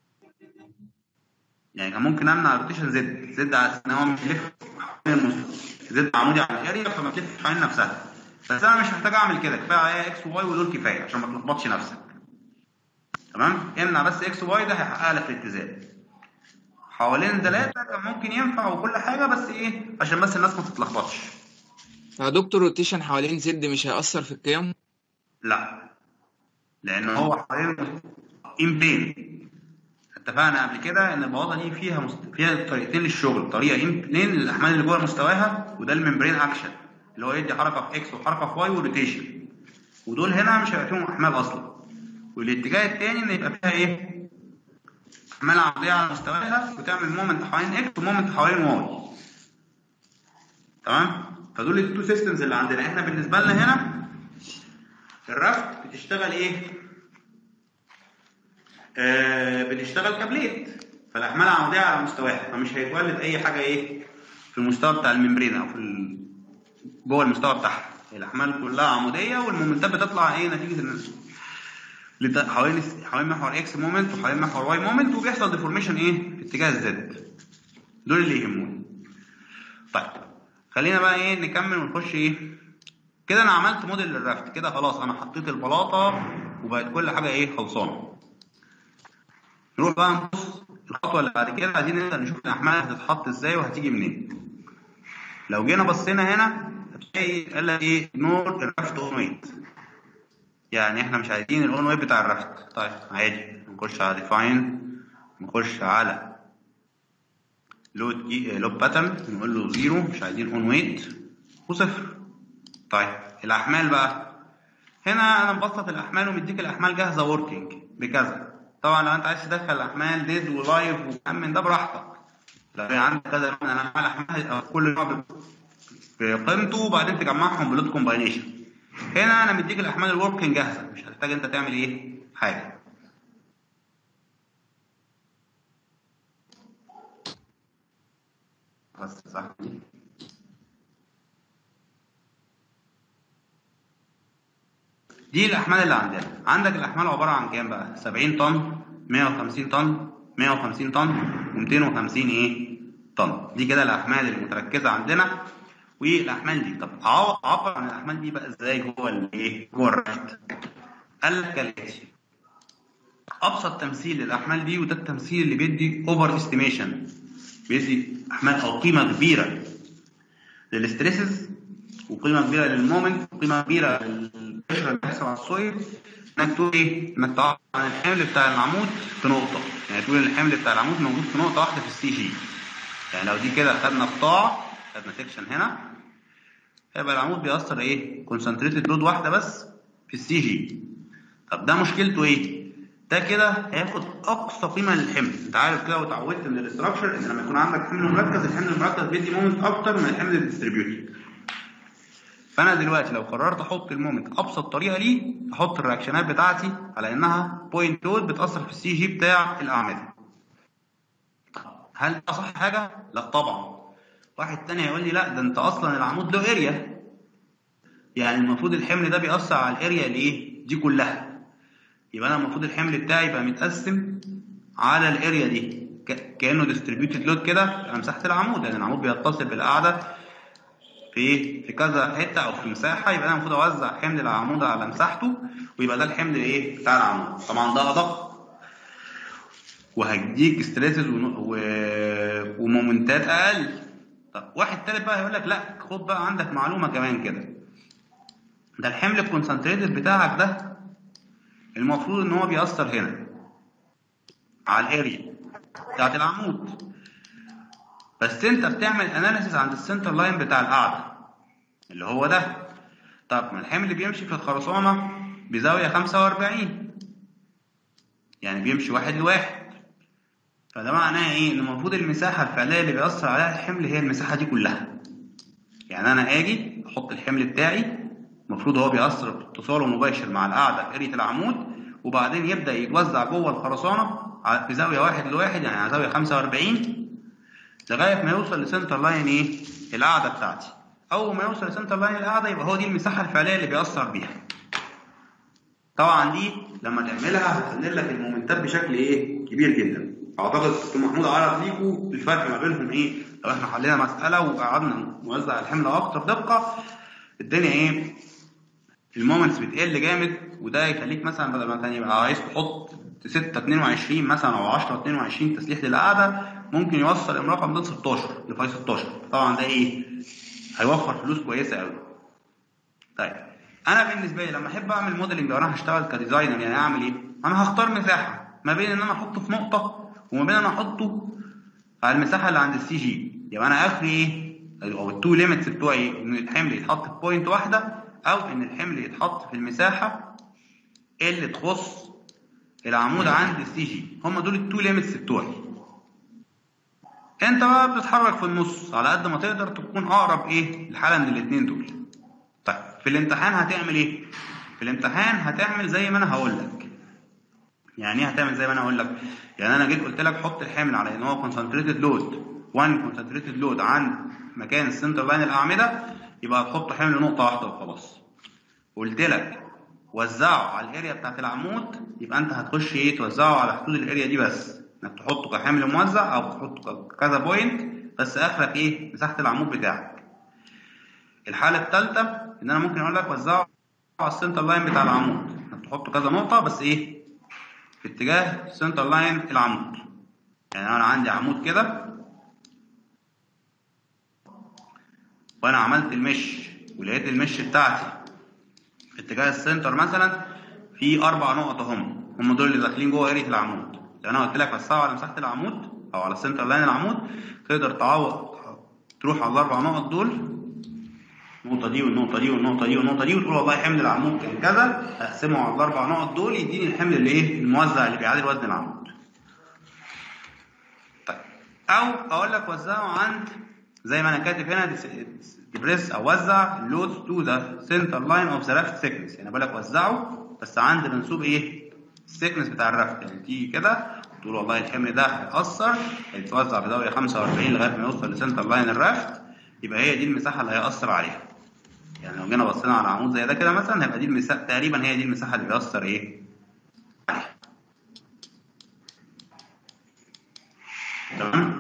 يعني كان ممكن امنع الروتيشن زد زد على اساس ان هو مش يلف حوالين المس- زد عمودي على الاريا فما تلفش حوالين نفسها بس انا مش محتاج اعمل كده كفايه عليا اكس وواي ودول كفايه عشان ما تلخبطش نفسك تمام امنع بس اكس وواي ده هيحقق لك الاتزان حوالين ثلاثة كان ممكن ينفع وكل حاجة بس ايه عشان بس الناس ما تتلخبطش يا دكتور روتيشن حوالين زد مش هيأثر في القيم؟ لا لان هو حوالين ان بين اتفقنا قبل كده ان البلاطه دي فيها مست... فيها طريقتين للشغل طريقه ان بلين للاحمال اللي جوه مستواها وده الممبرين اكشن اللي هو يدي حركه في اكس وحركه في واي وروتيشن ودول هنا مش هيبقى فيهم احمال اصلا والاتجاه الثاني ان يبقى فيها ايه احمال عموديه على مستواها وتعمل مومنت حوالين اكس ومومنت حوالين واي تمام فدول التو سيستمز اللي عندنا احنا بالنسبه لنا هنا الرفت بتشتغل ايه آه بتشتغل كابليت فالاحمال عموديه على مستواها فمش هيتولد اي حاجه ايه في المستوى بتاع الممبرين او في ال... جوه المستوى بتاعها الاحمال كلها عموديه والمومنتات بتطلع ايه نتيجه ان لت- حوالين حوالين محور اكس مومنت وحوالين محور واي مومنت وبيحصل ديفورميشن ايه في اتجاه الزد دول اللي يهموني طيب خلينا بقى ايه نكمل ونخش ايه كده انا عملت موديل للرفت كده خلاص انا حطيت البلاطه وبقت كل حاجه ايه خلصانه نروح بقى نبص الخطوه اللي بعد كده عايزين نبدا نشوف الاحمال هتتحط ازاي وهتيجي منين لو جينا بصينا هنا هتلاقي قال لك ايه نور الرفت اون ويت يعني احنا مش عايزين الاون ويت بتاع الرفت طيب عادي نخش على ديفاين نخش على لود جي لود باترن نقول له زيرو مش عايزين اون ويت وصفر طيب الاحمال بقى هنا انا مبسط الاحمال ومديك الاحمال جاهزه وركينج بكذا طبعا لو انت عايز تدخل احمال ديد ولايف وكم من ده براحتك لو في عندك كذا نوع من انواع الاحمال أو كل نوع ب- بقيمته وبعدين تجمعهم بلود كومباينيشن هنا انا مديك الاحمال الوركينج جاهزه مش هتحتاج انت تعمل ايه حاجه بس صح دي الاحمال اللي عندنا عندك الاحمال عباره عن كام بقى 70 طن 150 طن 150 طن و250 ايه طن دي كده الاحمال المتركزه عندنا والاحمال دي طب أعو- اعبر عن الاحمال دي بقى ازاي جوه الايه جوه الرفت قال لك كالاتي ابسط تمثيل للاحمال دي وده التمثيل اللي بيدي اوفر استيميشن بيدي احمال او قيمه كبيره للستريسز وقيمه كبيره للمومنت وقيمه كبيره للبريشر اللي بيحصل على السويل انك تقول ايه؟ انك تعبر عن الحمل بتاع العمود في نقطه يعني تقول الحمل بتاع العمود موجود في نقطه واحده في السي جي يعني لو دي كده خدنا قطاع خدنا سيكشن هنا هيبقى العمود بيأثر ايه؟ كونسنتريتد لود واحده بس في السي جي طب ده مشكلته ايه؟ ده كده هياخد اقصى قيمه للحمل انت عارف كده وتعودت من الاستراكشر ان لما يكون عندك حمل مركز الحمل المركز بيدي مومنت اكتر من الحمل الديستريبيوتد فانا دلوقتي لو قررت احط المومنت ابسط طريقه ليه احط الرياكشنات بتاعتي على انها بوينت لود بتاثر في السي جي بتاع الاعمده هل ده صح حاجه لا طبعا واحد تاني هيقول لي لا ده انت اصلا العمود له اريا يعني المفروض الحمل ده بيأثر على الاريا الايه دي كلها يبقى انا المفروض الحمل بتاعي يبقى متقسم على الاريا دي ك- كانه ديستريبيوتد لود كده على مساحه العمود يعني العمود بيتصل بالقاعده في ايه في كذا حته او في مساحه يبقى انا المفروض اوزع حمل العمود على مساحته ويبقى ده الحمل ايه بتاع العمود طبعا ده ادق وهيديك ستريسز ون- و... ومومنتات اقل طب واحد تالت بقى هيقول لك لا خد بقى عندك معلومه كمان كده ده الحمل الكونسنتريتد بتاعك ده المفروض ان هو بيأثر هنا على الاريا بتاعت العمود بس انت بتعمل اناليسيس عند السنتر لاين بتاع القاعده اللي هو ده طب ما الحمل اللي بيمشي في الخرسانه بزاويه 45 يعني بيمشي واحد لواحد فده معناه ايه ان المفروض المساحه الفعليه اللي بيأثر عليها الحمل هي المساحه دي كلها يعني انا اجي احط الحمل بتاعي المفروض هو بيأثر باتصاله مباشر مع القاعده في ارية العمود وبعدين يبدأ يتوزع جوه الخرسانه على- في زاويه واحد لواحد يعني على زاويه 45 لغايه ما يوصل لسنتر لاين ايه القاعده بتاعتي اول ما يوصل لسنتر لاين القاعده يبقى هو دي المساحه الفعليه اللي بيأثر بيها طبعا دي لما تعملها هتقلل لك المومنتات بشكل ايه كبير جدا اعتقد دكتور محمود عرف ليكوا الفرق ما بينهم ايه لو احنا حلينا مساله وقعدنا نوزع الحمل اكتر دقه الدنيا ايه المومنتس بتقل جامد وده يخليك مثلا بدل ما كان يبقى عايز تحط 6 22 مثلا او 10 22 تسليح للقاعده ممكن يوصل الرقم ده 16 لفاي 16 طبعا ده ايه هيوفر فلوس كويسه قوي طيب انا بالنسبه لي لما احب اعمل موديلنج لو انا هشتغل كديزاينر يعني اعمل ايه انا هختار مساحه ما بين ان انا احطه في نقطه وما بين ان انا احطه على المساحه اللي عند السي جي يبقى انا اخري ايه او التو ليميتس بتوعي ان الحمل يتحط في بوينت واحده او ان الحمل يتحط في المساحه اللي تخص العمود عند السي جي هم دول التو ليميتس بتوعي انت بقى بتتحرك في النص على قد ما تقدر تكون اقرب ايه لحاله من الاثنين دول طيب في الامتحان هتعمل ايه في الامتحان هتعمل زي ما انا هقول لك يعني ايه هتعمل زي ما انا هقول لك يعني انا جيت قلت لك حط الحمل على ان هو كونسنتريتد لود 1 كونسنتريتد لود عند مكان السنتر لاين الاعمده يبقى هتحط حمل نقطه واحده وخلاص قلت لك وزعه على الاريا بتاعت العمود يبقى انت هتخش ايه توزعه على حدود الاريا دي بس انك تحطه كحمل موزع او تحطه كذا بوينت بس اخرك ايه مساحه العمود بتاعك الحاله الثالثه ان انا ممكن اقول لك وزعه على السنتر لاين بتاع العمود انك تحطه كذا نقطه بس ايه في اتجاه سنتر لاين العمود يعني انا عندي عمود كده وانا عملت المش ولقيت المش بتاعتي في اتجاه السنتر مثلا في اربع نقط هم هم دول اللي داخلين جوه اريا العمود لو انا قلت لك وسعه على مساحه العمود او على السنتر لاين العمود تقدر تعوض تروح على الاربع نقط دول النقطه دي والنقطه دي والنقطه دي والنقطه دي وتقول والله حمل العمود كان كذا اقسمه على الاربع نقط دول يديني الحمل اللي ايه الموزع اللي بيعادل وزن العمود طيب او اقول لك وزعه عند زي ما انا كاتب هنا ديبريس او وزع اللود تو ذا سنتر لاين اوف ذا رافت سيكنس يعني بقول لك وزعه بس عند منسوب ايه السيكنس بتاع الرافت يعني تيجي كده تقول والله الحمل ده هيأثر هيتوزع بزاويه 45 لغايه ما يوصل لسنتر لاين الرافت يبقى هي دي المساحه اللي هيأثر عليها يعني لو جينا بصينا على عمود زي ده كده مثلا هيبقى دي المساحه تقريبا هي دي المساحه اللي بيأثر ايه عليها تمام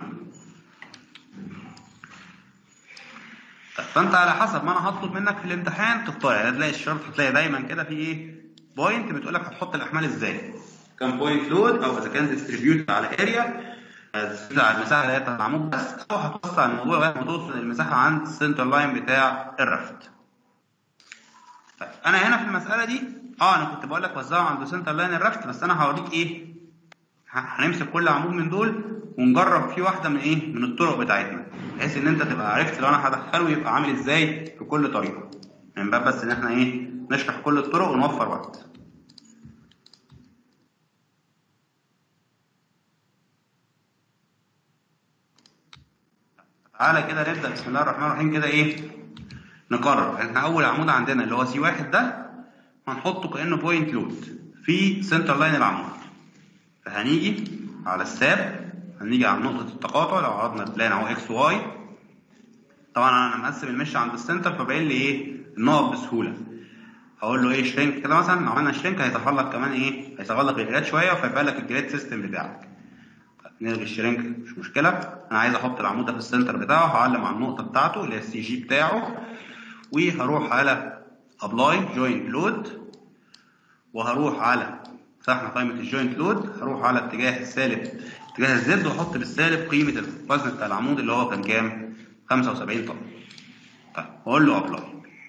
طيب فانت على حسب ما انا هطلب منك في الامتحان تختار يعني هتلاقي الشرط هتلاقي دايما كده في ايه بوينت بتقول لك هتحط الاحمال ازاي كام بوينت لود او اذا كان ديستريبيوت على اريا على المساحه اللي هي بتاعت العمود بس او هتوسع الموضوع لغايه ما توصل المساحه عند السنتر لاين بتاع الرفت طيب انا هنا في المساله دي اه انا كنت بقول لك وزعه عند سنتر لاين الرفت بس انا هوريك ايه هنمسك كل عمود من دول ونجرب فيه واحده من ايه من الطرق بتاعتنا بحيث ان انت تبقى عرفت لو انا هدخله يبقى عامل ازاي في كل طريقه من باب بس ان احنا ايه نشرح كل الطرق ونوفر وقت تعالى كده نبدا بسم الله الرحمن الرحيم كده ايه نقرر احنا اول عمود عندنا اللي هو سي واحد ده هنحطه كانه بوينت لود في سنتر لاين العمود فهنيجي على الساب هنيجي على نقطة التقاطع لو عرضنا البلان اهو اكس واي طبعا انا مقسم المش عند السنتر فباين لي ايه النقط بسهولة هقول له ايه شرينك كده مثلا لو عملنا شرينك هيظهر لك كمان ايه هيصغر لك الجريد شوية وهيبقى لك الجريد سيستم بتاعك نلغي الشرينك مش مشكلة انا عايز احط العمود ده في السنتر بتاعه هعلم على النقطة بتاعته اللي هي السي جي بتاعه وهروح على ابلاي جوينت لود وهروح على فتحنا قائمة الجوينت لود هروح على اتجاه السالب اتجاه الزد واحط بالسالب قيمة الوزن بتاع العمود اللي هو كان كام؟ 75 طن. طيب واقول له ابلاي.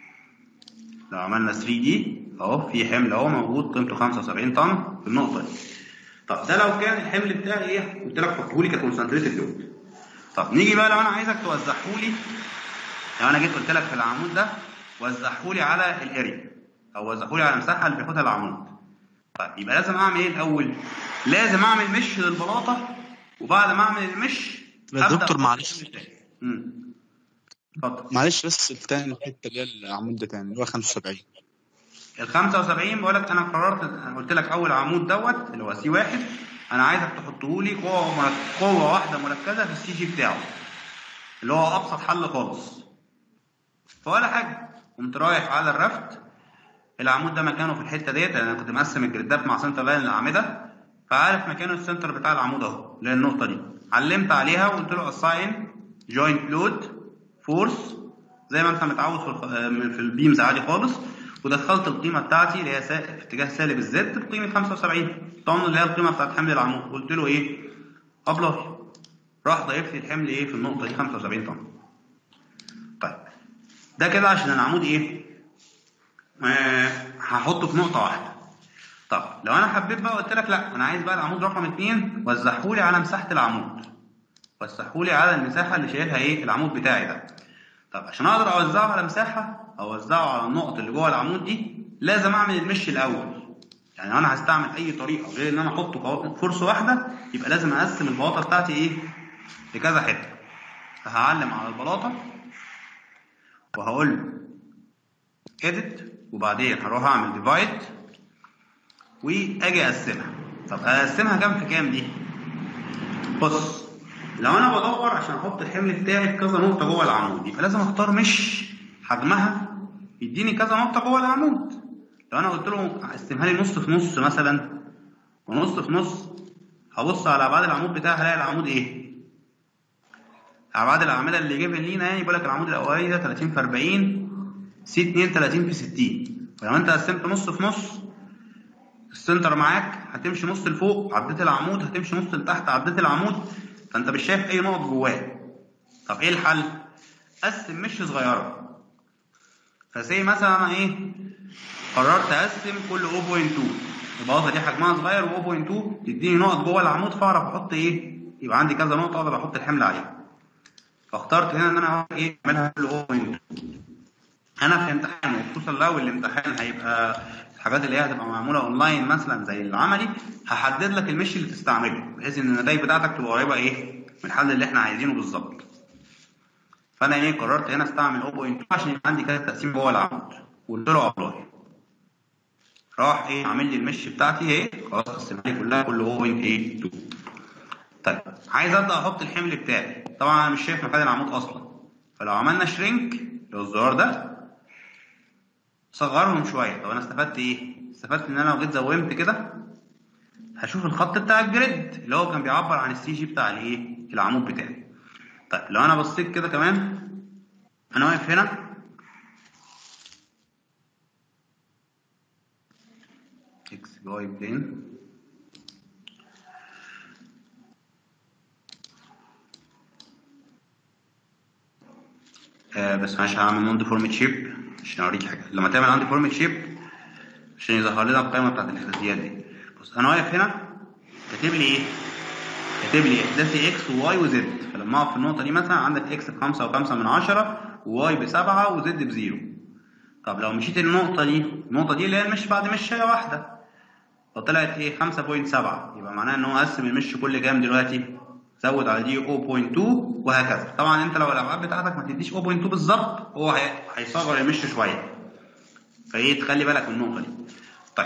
لو عملنا 3 دي اهو في حمل اهو موجود قيمته 75 طن في النقطة دي. طب ده لو كان الحمل بتاعي ايه؟ قلت لك حطه لي ككونسنتريتد لود. طب نيجي بقى لو انا عايزك توزعه لي لو انا جيت قلت لك في العمود ده وزعه لي على الاريا او وزعه لي على المساحة اللي بياخدها العمود. طيب يبقى لازم اعمل ايه الاول لازم اعمل مش للبلاطه وبعد ما اعمل المش يا أبدأ دكتور أحط معلش المش تاني. امم اتفضل معلش بس التاني الحته اللي هي العمود ده تاني اللي هو 75 ال 75 بقول لك انا قررت أنا قلت لك اول عمود دوت اللي هو سي واحد انا عايزك تحطه لي قوه مرك... قوه واحده مركزه في السي جي بتاعه اللي هو ابسط حل خالص فولا حاجه قمت رايح على الرفت العمود ده مكانه في الحته ديت لان انا كنت مقسم الجريدات مع سنتر لاين الاعمده فعارف مكانه السنتر بتاع العمود اهو اللي هي النقطه دي علمت عليها وقلت له اساين جوينت لود فورس زي ما انت متعود في الخ- في البيمز عادي خالص ودخلت القيمه بتاعتي اللي هي سا- في اتجاه سالب الزد بقيمه 75 طبعا اللي هي القيمه بتاعت حمل العمود قلت له ايه ابلاي راح ضايف لي الحمل ايه في النقطه دي 75 طن طيب ده كده عشان العمود ايه آه هحطه في نقطه واحده طب لو انا حبيت بقى قلت لك لا انا عايز بقى العمود رقم اتنين وزعهولي على مساحه العمود وزعهولي على المساحه اللي شايلها ايه العمود بتاعي ده طب عشان اقدر اوزعه على مساحه اوزعه على النقط اللي جوه العمود دي لازم اعمل المش الاول يعني يعني لو انا هستعمل اي طريقه غير ان انا احط قوا- فرصه واحده يبقى لازم اقسم البلاطه بتاعتي ايه لكذا حته فهعلم على البلاطه وهقول له edit وبعدين هروح اعمل ديفايد واجي اقسمها طب اقسمها كام في كام دي بص لو انا بدور عشان احط الحمل بتاعي في كذا نقطه جوه العمود يبقى لازم اختار مش حجمها يديني كذا نقطه جوه العمود لو انا قلت له قسمها لي نص في نص مثلا ونص في نص هبص على ابعاد العمود بتاعي هلاقي العمود ايه ابعاد الاعمده اللي جايبها لينا يعني بيقول لك العمود الاولاني ده 30 في 40 سي 2 30 في 60 فلو انت قسمت نص في نص السنتر معاك هتمشي نص لفوق عديت العمود هتمشي نص لتحت عديت العمود فانت مش شايف اي نقط جواه طب ايه الحل قسم مش صغيره فسي مثلا انا ايه قررت اقسم كل 0.2 البلاطه دي حجمها صغير و0.2 تديني نقط جوه العمود فاعرف احط ايه يبقى عندي كذا نقطه اقدر احط الحمل عليها فاخترت هنا ان انا ايه اعملها كل 0.2 انا في امتحان وخصوصا لو الامتحان هيبقى الحاجات اللي هي هتبقى معموله اونلاين مثلا زي العملي هحدد لك المشي اللي تستعمله بحيث ان النتائج بتاعتك تبقى قريبه ايه من الحل اللي احنا عايزينه بالظبط فانا ايه قررت هنا استعمل 0.2 عشان يبقى عندي كده تقسيم جوه العمود وقلت له ابلاي راح ايه عامل لي المش بتاعتي اهي خلاص قسمها لي كلها كل 0.82 طيب عايز ابدا احط الحمل بتاعي طبعا انا مش شايف مكان العمود اصلا فلو عملنا شرينك اللي هو الزرار ده صغرهم شويه طب انا استفدت ايه استفدت ان انا لو جيت زومت كده هشوف الخط بتاع الجريد اللي هو كان بيعبر عن السي جي بتاع الايه العمود بتاعي طيب لو انا بصيت كده كمان انا واقف هنا اكس واي بلين آه بس معلش هعمل نون ديفورميت شيب عشان اوريك حاجه لما تعمل عندي فورميت شيب عشان يظهر لنا القائمه بتاعت الاحداثيات دي بص انا واقف هنا كاتب لي ايه كاتب لي احداثي اكس وواي وزد فلما اقف في النقطه دي مثلا عندك اكس ب 5 و5 من 10 وواي ب 7 وزد بزيرو طب لو مشيت النقطه دي النقطه دي اللي هي المش بعد مشايه واحده فطلعت ايه 5.7 يبقى معناها ان هو قسم المش كل كام دلوقتي زود على دي 0.2 وهكذا طبعا انت لو الابعاد بتاعتك ما تديش 0.2 بالظبط هو هي- هيصغر المش شويه فايه تخلي بالك من النقطه دي طيب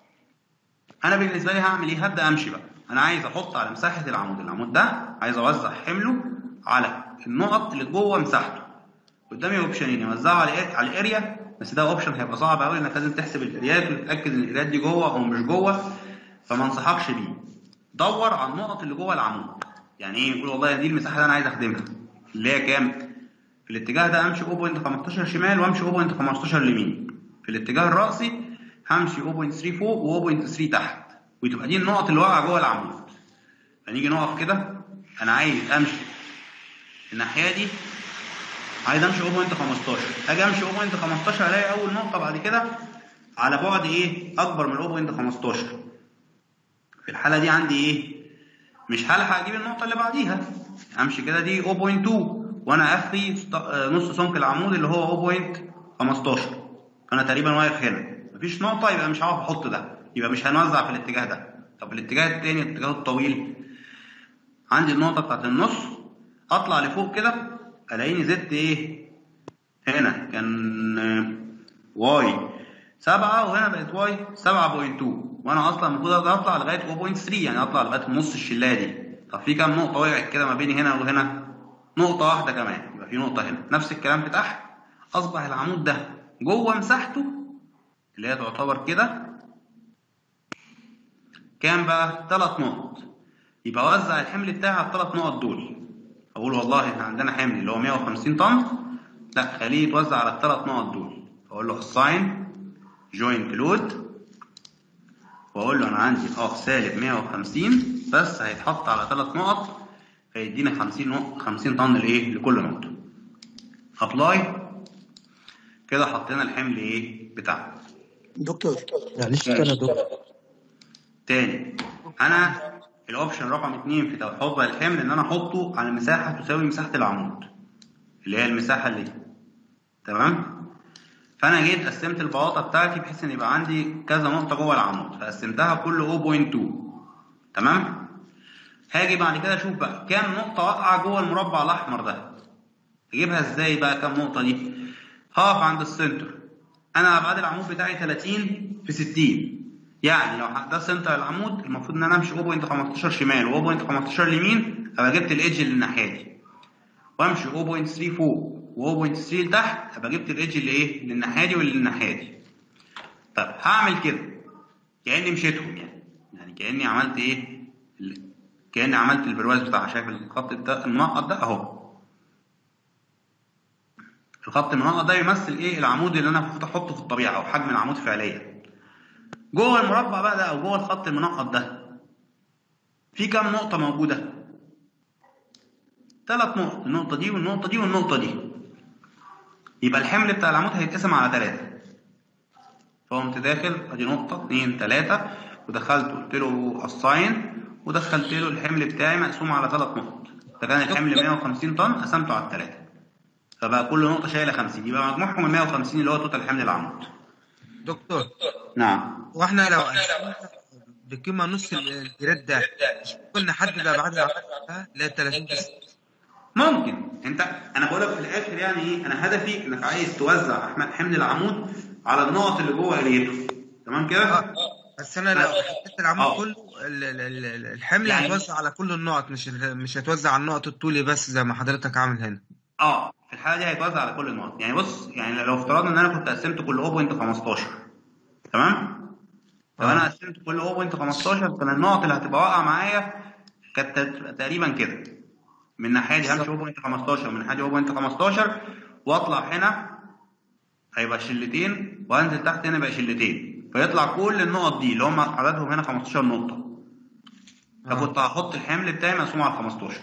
انا بالنسبه لي هعمل ايه هبدا امشي بقى انا عايز احط على مساحه العمود العمود ده عايز اوزع حمله على النقط اللي جوه مساحته قدامي اوبشنين اوزعه على إيه؟ على الاريا بس ده اوبشن هيبقى صعب قوي انك لازم تحسب الاريات وتتاكد ان الاريات دي جوه او مش جوه فما انصحكش بيه دور على النقط اللي جوه العمود يعني ايه يقول والله دي المساحه اللي انا عايز اخدمها اللي هي كام في الاتجاه ده امشي 0.15 شمال وامشي 0.15 يمين في الاتجاه الرأسي همشي 0.3 فوق و 0.3 تحت وتبقى دي النقط اللي واقعه جوه العمود فنيجي نقف كده انا عايز امشي الناحيه دي عايز امشي 0.15 اجي امشي 0.15 الاقي اول نقطه بعد كده على بعد ايه اكبر من 0.15 في الحاله دي عندي ايه مش هلحق اجيب النقطه اللي بعديها امشي كده دي 0.2 وانا اخري ست- آه، نص سمك العمود اللي هو 0.15 انا تقريبا واقف هنا مفيش نقطه يبقى مش عارف احط ده يبقى مش هنوزع في الاتجاه ده طب الاتجاه التاني الاتجاه الطويل عندي النقطه بتاعت النص اطلع لفوق كده الاقيني زدت ايه هنا كان آه، واي سبعة وهنا بقت واي 7.2 وانا اصلا المفروض اطلع لغايه 0.3 يعني اطلع لغايه نص الشلايه دي طب في كام نقطه وقعت كده ما بيني هنا وهنا نقطه واحده كمان يبقى في نقطه هنا نفس الكلام في تحت اصبح العمود ده جوه مساحته اللي هي تعتبر كده كام بقى ثلاث نقط يبقى اوزع الحمل بتاعي على الثلاث نقط دول اقول والله احنا عندنا حمل اللي هو 150 طن لا خليه يتوزع على الثلاث نقط دول اقول له assign joint load واقول له انا عندي اه سالب 150 بس هيتحط على ثلاث نقط فيدينا 50 نقط 50 طن لايه لكل نقطه ابلاي كده حطينا الحمل ايه بتاعنا دكتور معلش كده يا دكتور تاني انا الاوبشن رقم اتنين في توضع الحمل ان انا احطه على مساحه تساوي مساحه العمود اللي هي المساحه اللي تمام فانا جيت قسمت البلاطه بتاعتي بحيث ان يبقى عندي كذا نقطه جوه العمود فقسمتها كل 0.2 تمام هاجي بعد كده اشوف بقى كام نقطه واقعه جوه المربع الاحمر ده اجيبها ازاي بقى كام نقطه دي هقف عند السنتر انا ابعاد العمود بتاعي 30 في 60 يعني لو ده سنتر العمود المفروض ان انا امشي 0.15 شمال و 0.15 يمين ابقى جبت الايدج اللي الناحيه دي وامشي 0.3 فوق و 0.3 لتحت ابقى جبت الايدج اللي ايه اللي الناحيه دي واللي الناحيه دي طب هعمل كده كاني مشيتهم يعني يعني كاني عملت ايه ال- كاني عملت البرواز بتاع شايف الخط ده المنقط ده اهو الخط المنقط ده يمثل ايه العمود اللي انا المفروض احطه في الطبيعه او حجم العمود فعليا جوه المربع بقى ده او جوه الخط المنقط ده في كام نقطه موجوده ثلاث نقط النقطه دي والنقطه دي والنقطه دي يبقى الحمل بتاع العمود هيتقسم على ثلاثة فقمت داخل ادي نقطة اتنين تلاتة ودخلت قلت له assign ودخلت له الحمل بتاعي مقسوم على ثلاث نقط فكان الحمل 150 طن قسمته على الثلاثة فبقى كل نقطة شايلة 50 يبقى مجموعهم ال 150 اللي هو توتال حمل العمود دكتور نعم واحنا لو قسمنا بقيمة نص الجراد ده مش ممكن نحدد ابعاد العمود ده ل 30 بس ممكن انت انا بقول لك في الاخر يعني ايه انا هدفي انك عايز توزع أحم- حمل العمود على النقط اللي جوه اريته تمام كده بس انا لو حددت العمود آه. كله ال- ال- ال- ال- الحمل يعني- هيتوزع على كل النقط مش مش هيتوزع على النقط الطولي بس زي ما حضرتك عامل هنا اه في الحاله دي هيتوزع على كل النقط يعني بص يعني لو افترضنا ان انا كنت قسمت كل 0.15 تمام لو انا قسمت كل 0.15 كان النقط اللي هتبقى واقعه معايا كانت هتبقى تقريبا كده من الناحيه دي همشي 0.15 من الناحيه دي 0.15 واطلع هنا هيبقى شلتين وانزل تحت هنا يبقى شلتين فيطلع كل النقط دي اللي هم عددهم هنا 15 نقطه فكنت هحط الحمل بتاعي مقسوم على 15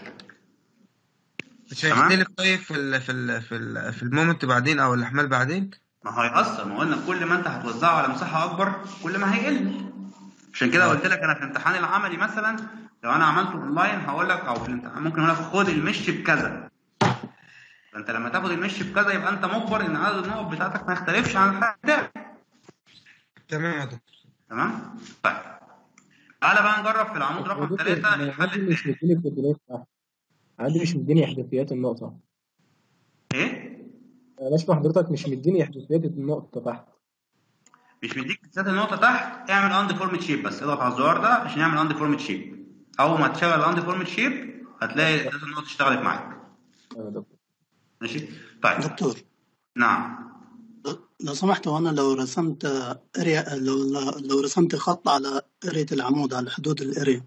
مش تمام. هيختلف طيب في ال في ال في ال في المومنت بعدين او الاحمال بعدين ما هيأثر ما قلنا كل ما انت هتوزعه على مساحة أكبر كل ما هيقل عشان كده قلت لك أنا في الامتحان العملي مثلا لو أنا عملته أونلاين هقول لك أو في الامتحان ممكن أقول لك خد المش بكذا فأنت لما تاخد المش بكذا يبقى أنت مجبر إن عدد النقط بتاعتك ما يختلفش عن الحاجة بتاعك تمام يا دكتور تمام؟ طيب تعالى بقى نجرب في العمود رقم ثلاثة عادي الحل مش مديني الكوردينات صح عادي مش مديني احداثيات النقطة إيه؟ انا اشرح حضرتك مش مديني احداثيات النقطة تحت مش مديك ذات النقطة تحت اعمل اند فورمت شيب بس اضغط على الزرار ده عشان يعمل اند فورمت شيب أول ما تشغل الاند فورمت شيب هتلاقي ذات النقطة اشتغلت معاك يا دكتور ماشي؟ طيب دكتور نعم لو سمحت وانا لو رسمت اريا لو لو رسمت خط على اريا العمود على حدود الاريا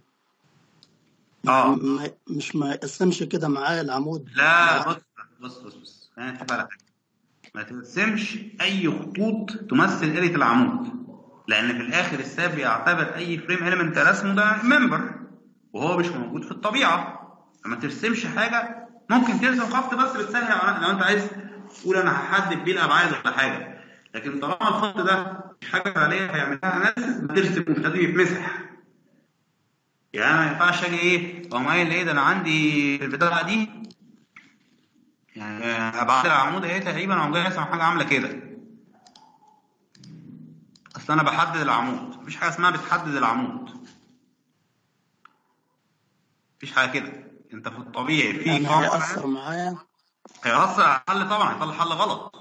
اه ما مش ما يقسمش كده معايا العمود لا بص بص بص بص خلينا نتفق على حاجه ما ترسمش اي خطوط تمثل ارية العمود لان في الاخر الساب بيعتبر اي فريم اليمنت رسمه ده ممبر وهو مش موجود في الطبيعه فما ترسمش حاجه ممكن ترسم خط بس بتسهل على- لو انت عايز تقول انا هحدد بيه الابعاد ولا حاجه لكن طالما الخط ده مش حاجه فعليه هيعملها اناليسيس ما ترسم لازم يتمسح يعني انا ما ينفعش اجي ايه اقوم قايل ايه ده انا عندي في البتاعه دي يعني ابعاد العمود اهي تقريبا اقوم جاي راسم حاجه عامله كده اصل انا بحدد العمود مفيش حاجه اسمها بتحدد العمود مفيش حاجه كده انت في الطبيعي في يعني قمر هيأثر معايا هيأثر على الحل طبعا هيطلع حل غلط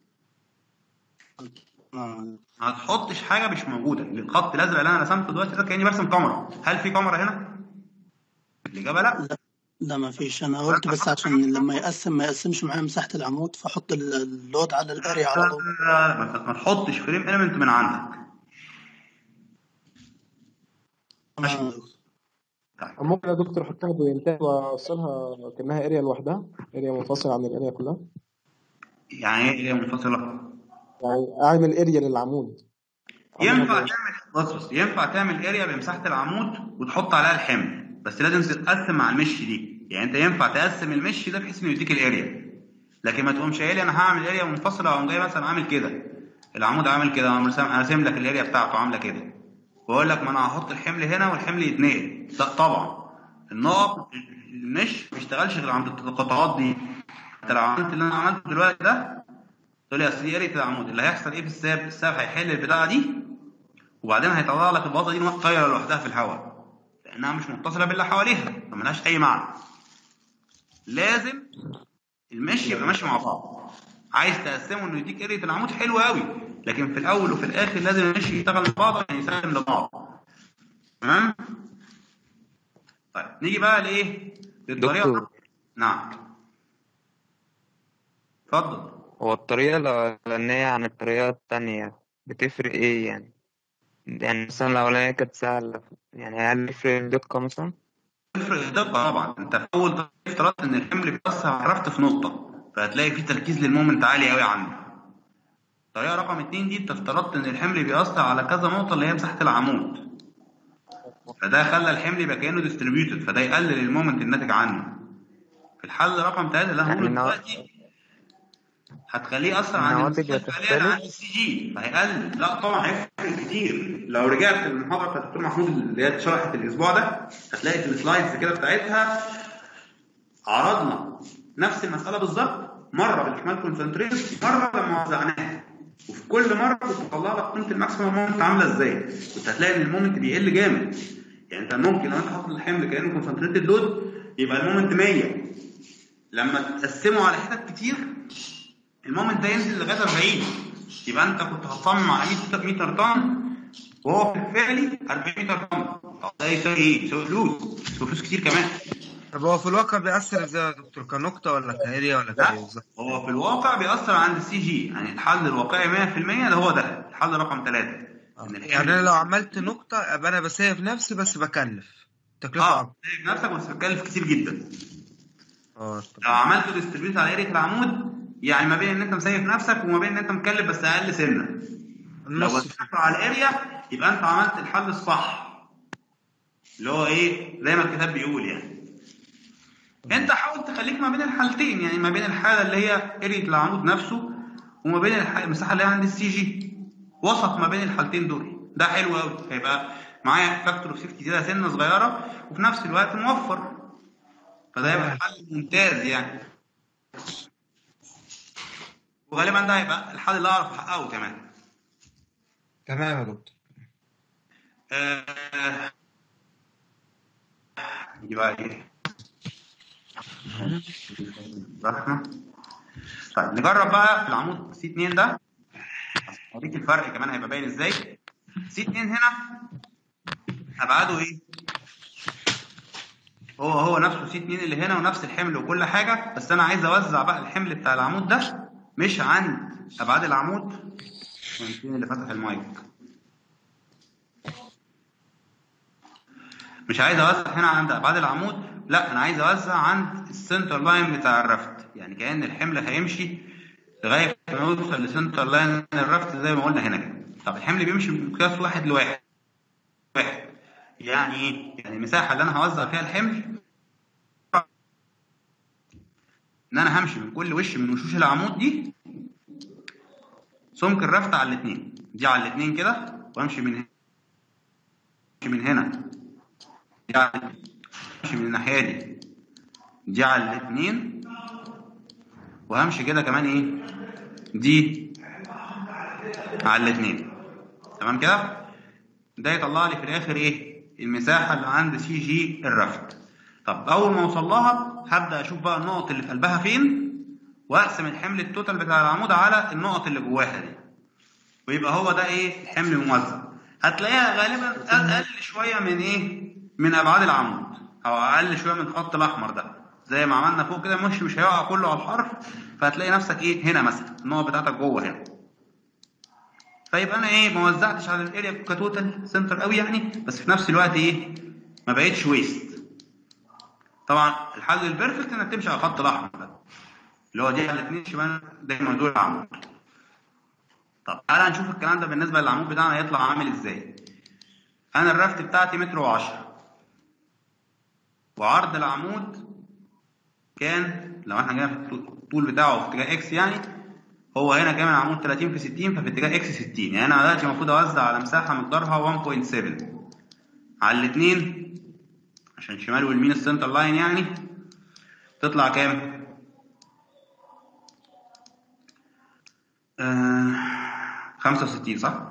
آه. ما تحطش حاجه مش موجوده الخط الازرق اللي انا رسمته دلوقتي ده كاني برسم كاميرا هل في كاميرا هنا الاجابه لا لا ما فيش انا قلت بس عشان لما يقسم ما يقسمش معايا مساحة العمود فاحط ال- اللود على الاريا على طول لا لا ما ما تحطش فريم اليمنت من عندك ماشي آه. ممكن يا دكتور احطها بوينتات واوصلها كانها اريا لوحدها اريا منفصله عن الاريا كلها يعني ايه هي منفصله يعني اعمل اريا للعمود ينفع تعمل بص بص ينفع تعمل اريا بمساحه العمود وتحط عليها الحمل بس لازم تتقسم مع المش دي يعني انت ينفع تقسم المش ده بحيث انه يديك الاريا لكن ما تقومش قايل انا هعمل اريا منفصله واقوم جاي مثلا عامل كده العمود عامل كده اقوم راسم راسم لك الاريا بتاعته عامله كده واقول لك ما انا هحط الحمل هنا والحمل يتنقل لا طبعا النقط المش ما بيشتغلش غير عند القطعات دي انت لو عملت اللي انا عملته دلوقتي ده تقول لي اصل دي قريه العمود اللي هيحصل ايه في الساب الساب هيحل البتاعه دي وبعدين هيطلع لك البلاطه دي طايره لوحدها في الهواء لانها مش متصله باللي حواليها فملهاش اي معنى لازم المشي يبقى ماشي مع بعض عايز تقسمه انه يديك قريه العمود حلو قوي لكن في الاول وفي الاخر لازم المشي يشتغل مع بعض عشان يسلم لبعض تمام طيب نيجي بقى لايه للطريقه دكتور نعم اتفضل هو الطريقة الأولانية عن الطريقة التانية بتفرق إيه يعني؟ يعني مثلا الأولانية كانت سهلة يعني هل يفرق الدقة مثلا؟ تفرق الدقه طبعا انت في اول طريقه افترضت ان الحمل بيأثر على الرفت في نقطه فهتلاقي في تركيز للمومنت عالي قوي عندك الطريقه رقم اتنين دي انت افترضت ان الحمل بيأثر على كذا نقطه اللي هي مساحه العمود فده خلى الحمل يبقى كانه ديستريبيوتد فده يقلل المومنت الناتج عنه في الحل رقم ثلاثة اللي يعني هنقوله النوا- دلوقتي هتخليه اصلا عند النواتج المسافه الفعليه عند هتختلف السي جي فهيقلل لا طبعا هيفرق كتير لو رجعت للمحاضره بتاعت الدكتور محمود اللي هي اتشرحت الاسبوع ده هتلاقي في السلايدز كده بتاعتها عرضنا نفس المساله بالظبط مره بالاحمال كونسنتريت مره لما وزعناها وفي كل مره كنت بطلع لك قيمه الماكسيمم مومنت عامله ازاي كنت هتلاقي ان المومنت بيقل جامد يعني انت ممكن لو انت حاطط الحمل كانه كونسنتريتد لود يبقى المومنت 100 لما تقسمه على حتت كتير المومنت ده ينزل لغايه 40 يبقى انت كنت هتصمم على 100 متر طن وهو في الفعلي 40 متر طن ده يساوي ايه؟ يساوي فلوس يساوي فلوس كتير كمان طب هو في الواقع بيأثر ازاي يا دكتور كنقطة ولا كاريا ولا لا كايه بالظبط؟ هو في الواقع بيأثر عند السي جي يعني الحل الواقعي 100% اللي هو ده الحل رقم 3 ان يعني الحمل انا لو عملت نقطة ابقى انا بسيف نفسي بس بكلف تكلفة اه اكبر سايب نفسك بس بتكلف كتير جدا اه لو تمام عملت ديستريبيوت على قريه العمود يعني ما بين ان انت مسيف نفسك وما بين ان انت مكلف بس اقل سنه لو النص وزعته على الاريا يبقى انت عملت الحل الصح اللي هو ايه زي ما الكتاب بيقول يعني انت حاول تخليك ما بين الحالتين يعني ما بين الحاله اللي هي اريا العمود نفسه وما بين الح- المساحه اللي هي عند السي جي وسط ما بين الحالتين دول ده حلو قوي هيبقى معايا فاكتور اوف سيفتي كده سنه صغيره وفي نفس الوقت موفر فده يبقى حل ممتاز يعني وغالبا ده هيبقى الحل اللي اعرف احققه كمان تمام يا دكتور آه، نيجي بقى ايه رحمة طيب نجرب بقى في العمود سي 2 ده اوريك الفرق كمان هيبقى باين ازاي سي 2 هنا ابعاده ايه هو هو نفسه سي 2 اللي هنا ونفس الحمل وكل حاجه بس انا عايز اوزع بقى الحمل بتاع العمود ده مش عند ابعاد العمود فين اللي فتح المايك مش عايز اوزع هنا عند ابعاد العمود لا انا عايز اوزع عند السنتر لاين بتاع الرفت يعني كأن الحمل هيمشي لغايه ما يوصل لسنتر لاين الرفت زي ما قلنا هنا كده طب الحمل بيمشي بمقياس واحد لواحد واحد يعني ايه؟ يعني المساحه اللي انا هوزع فيها الحمل ان انا همشي من كل وش من وشوش العمود دي سمك الرفت على الاثنين دي على الاثنين كده وامشي من هنا امشي من هنا دي على امشي من الناحيه دي دي على الاثنين وهمشي كده كمان ايه دي على الاثنين تمام كده ده يطلع لي في الاخر ايه المساحه اللي عند سي جي الرفت طب اول ما اوصل لها هبدا اشوف بقى النقط اللي في قلبها فين واقسم الحمل التوتال بتاع العمود على النقط اللي جواها دي ويبقى هو ده ايه الحمل موزع هتلاقيها غالبا اقل شويه من ايه من ابعاد العمود او اقل شويه من الخط الاحمر ده زي ما عملنا فوق كده مش مش هيقع كله على الحرف فهتلاقي نفسك ايه هنا مثلا النقط بتاعتك جوه هنا فيبقى انا ايه ما وزعتش على الاريا كتوتال سنتر قوي يعني بس في نفس الوقت ايه ما بقتش ويست طبعا الحل البيرفكت انك تمشي على الخط الاحمر ده اللي هو دي على الاثنين شمال دايما دول العمود طب تعالى نشوف الكلام ده بالنسبه للعمود بتاعنا هيطلع عامل ازاي انا الرفت بتاعتي متر وعشرة وعرض العمود كان لو احنا جينا في الطول بتاعه في اتجاه اكس يعني هو هنا كان العمود 30 في 60 ففي اتجاه اكس 60 يعني انا دلوقتي المفروض اوزع على مساحه مقدارها 1.7 على الاثنين عشان شمال واليمين السنتر لاين يعني تطلع كام؟ آه 65 صح؟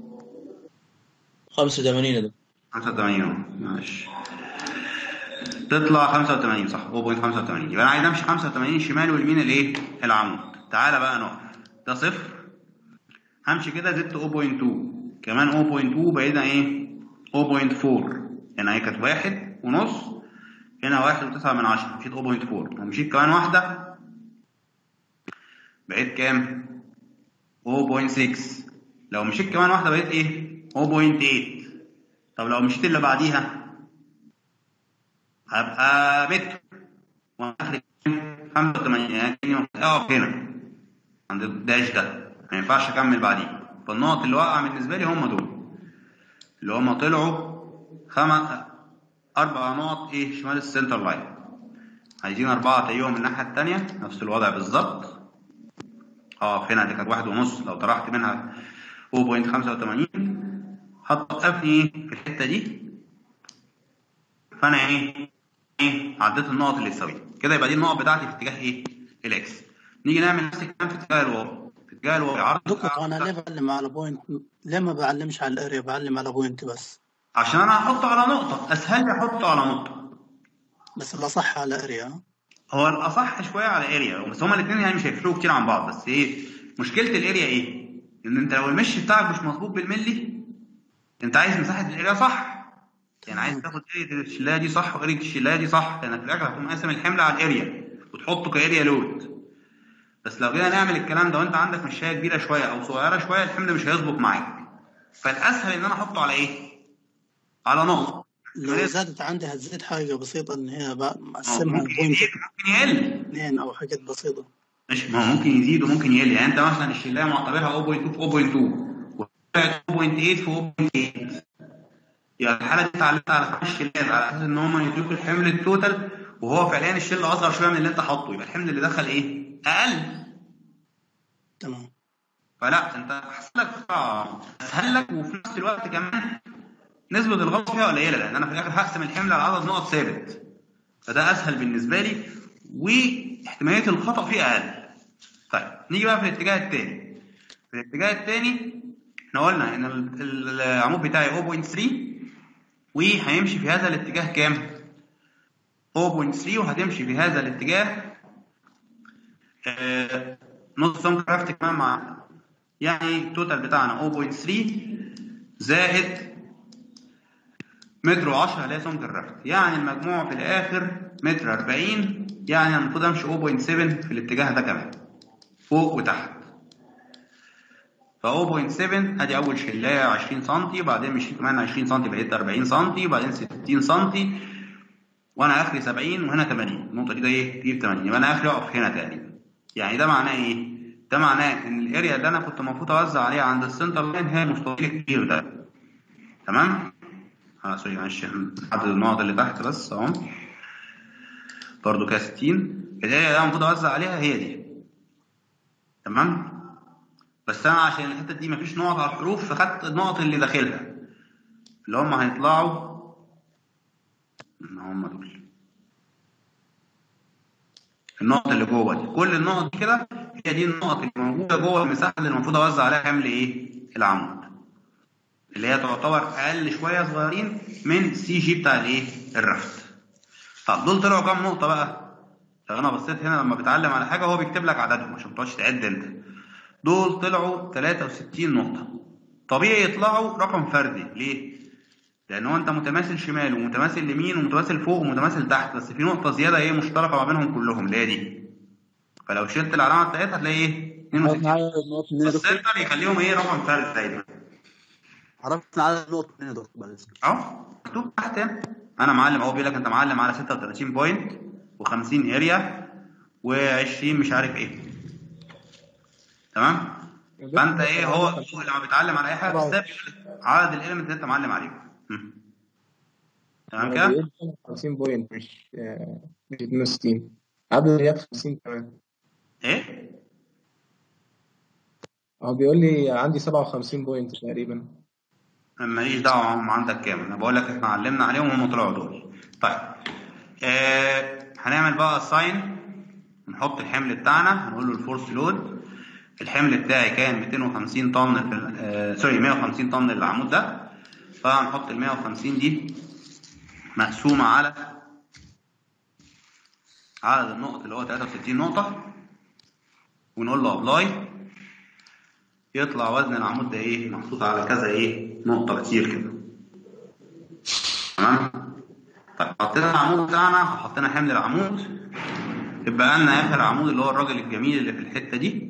85 يا دكتور 85 اهو ماشي تطلع 85 صح 0.85 يبقى انا عايز امشي 85 شمال ويمين الايه العمود تعالى بقى نقف ده صفر همشي كده زدت 0.2 كمان 0.2 بقينا ايه 0.4 هنا هي كانت واحد ونص هنا واحد وتسعة من عشرة مشيت 0.4 لو مشيت كمان واحدة بقيت كام 0.6 لو مشيت كمان واحدة بقيت ايه 0.8 طب لو مشيت اللي بعديها هبقى متر واخر 85 يعني اقف هنا عند الداش ده ما ينفعش اكمل بعديه فالنقط اللي وقع بالنسبه لي هم دول اللي هم طلعوا خمس اربع نقط ايه شمال السنتر لاين عايزين اربعه تلاقيهم من الناحيه الثانيه نفس الوضع بالظبط اه هنا دي كانت واحد ونص لو طرحت منها 0.85 هتوقفني ايه في الحته دي فانا ايه ايه عديت النقط اللي تساويها كده يبقى دي النقط بتاعتي في اتجاه ايه الاكس نيجي نعمل نفس الكلام في اتجاه الواو في اتجاه الواو عرض دكتور انا ليه بعلم على بوينت ليه ما بعلمش على الاريا بعلم على بوينت بس عشان انا هحطه على نقطه اسهل لي احطه على نقطه بس الاصح على اريا هو الاصح شويه على اريا بس هما الاثنين يعني مش هيفرقوا كتير عن بعض بس ايه مشكله الاريا ايه ان انت لو المشي بتاعك مش مظبوط بالملي انت عايز مساحه الاريا صح يعني عايز تاخد اريا الشلايه دي صح واريا الشلايه دي صح لانك في الاخر هتقوم قاسم الحمل على الاريا وتحطه كاريا لود بس لو جينا نعمل الكلام ده وانت عندك مشايه كبيره شويه او صغيره شويه الحمل مش هيظبط معاك فالاسهل ان انا احطه على ايه؟ على نقطه لو زادت عندي هتزيد حاجة بسيطة إن هي بقى مقسمها ممكن بوينت يزيد ممكن يقل اثنين أو حاجات بسيطة مش ما هو ممكن يزيد وممكن يقل يعني انت مثلا الشلايه معتبرها 0.2 في 0.2 وطلعت 0.8 في 0.8 يعني الحاله دي اتعلمت على خمس شلات على اساس ان هم يدوك الحمل التوتال وهو فعليا الشله اصغر شويه من اللي انت حاطه يبقى الحمل اللي دخل ايه؟ اقل تمام فلا انت احسن لك قطعه اسهل لك وفي نفس الوقت كمان نسبه الغلط فيها قليله لان انا في الاخر هقسم الحمل على عدد نقط ثابت فده اسهل بالنسبه لي واحتماليه الخطا فيه اقل طيب نيجي بقى في الاتجاه الثاني في الاتجاه الثاني احنا قلنا ان ال- العمود بتاعي 0.3 وهيمشي في هذا الاتجاه كام 0.3 وهتمشي في هذا الاتجاه آه، نص سم كرافت كمان مع يعني التوتال بتاعنا 0.3 زائد متر و10 اللي هي سمك الرفت يعني المجموع في الاخر متر 40 يعني المفروض امشي 0.7 في الاتجاه ده كمان فوق وتحت ف 0.7 ادي اول شلايه 20 سم بعدين مشيت كمان 20 سم بقيت 40 سم بعدين 60 سم وانا اخري 70 وهنا 80 النقطه دي ده ايه تجيب 80 يبقى انا اخري اقف هنا تقريبا يعني ده معناه ايه ده معناه ان الاريا اللي انا كنت المفروض اوزع عليها عند السنتر لاين هي المستطيل الكبير ده تمام اه سوري معلش احنا نحدد النقط اللي تحت بس اهو برضه كده 60 الاريا اللي انا المفروض اوزع عليها هي دي تمام بس انا عشان الحته دي مفيش نقط على الحروف فخدت النقط اللي داخلها اللي هم هيطلعوا هم دول النقط اللي جوه دي كل النقط دي كده هي دي النقط اللي موجوده جوه المساحه اللي المفروض اوزع عليها حمل ايه العمود اللي هي تعتبر اقل شويه صغيرين من سي جي بتاع الايه الرفت طب دول طلعوا كام نقطه بقى لو انا بصيت هنا لما بتعلم على حاجه هو بيكتب لك عددهم عشان ما تقعدش تعد انت دول طلعوا 63 نقطه طبيعي يطلعوا رقم فردي ليه لان هو انت متماثل شمال ومتماثل يمين ومتماثل فوق ومتماثل تحت بس في نقطه زياده ايه مشتركه ما بينهم كلهم اللي هي دي فلو شلت العلامه بتاعتها هتلاقي ايه 62 عرفنا عدد النقط منين يا دكتور؟ السنتر يخليهم ايه رقم فردي دايما عرفنا عدد النقط منين يا دكتور بعد اذنك؟ اهو مكتوب تحت هنا انا معلم اهو بيقول لك انت معلم على 36 بوينت و50 اريا و20 مش عارف ايه تمام فانت ايه هو هو لما بيتعلم على اي حاجه في الكتاب بيقول لك عدد الاليمنت اللي انت معلم عليهم مم. تمام كده 50 بوينت مش آه، مش 62 عدد الرياض 50 كمان ايه هو بيقول لي عندي 57 بوينت تقريبا ماليش دعوه هم عندك كام انا بقول لك احنا علمنا عليهم وهم طلعوا دول طيب آه هنعمل بقى الساين نحط الحمل بتاعنا هنقول له الفورس لود الحمل بتاعي كان 250 طن في ال- آه سوري 150 طن للعمود ده فهنحط ال 150 دي مقسومة على عدد النقط اللي هو 63 نقطة ونقول له ابلاي يطلع وزن العمود ده ايه محطوط على كذا ايه نقطة كتير كده تمام طيب حطينا العمود بتاعنا حطينا حمل العمود يبقى لنا اخر عمود اللي هو الراجل الجميل اللي في الحتة دي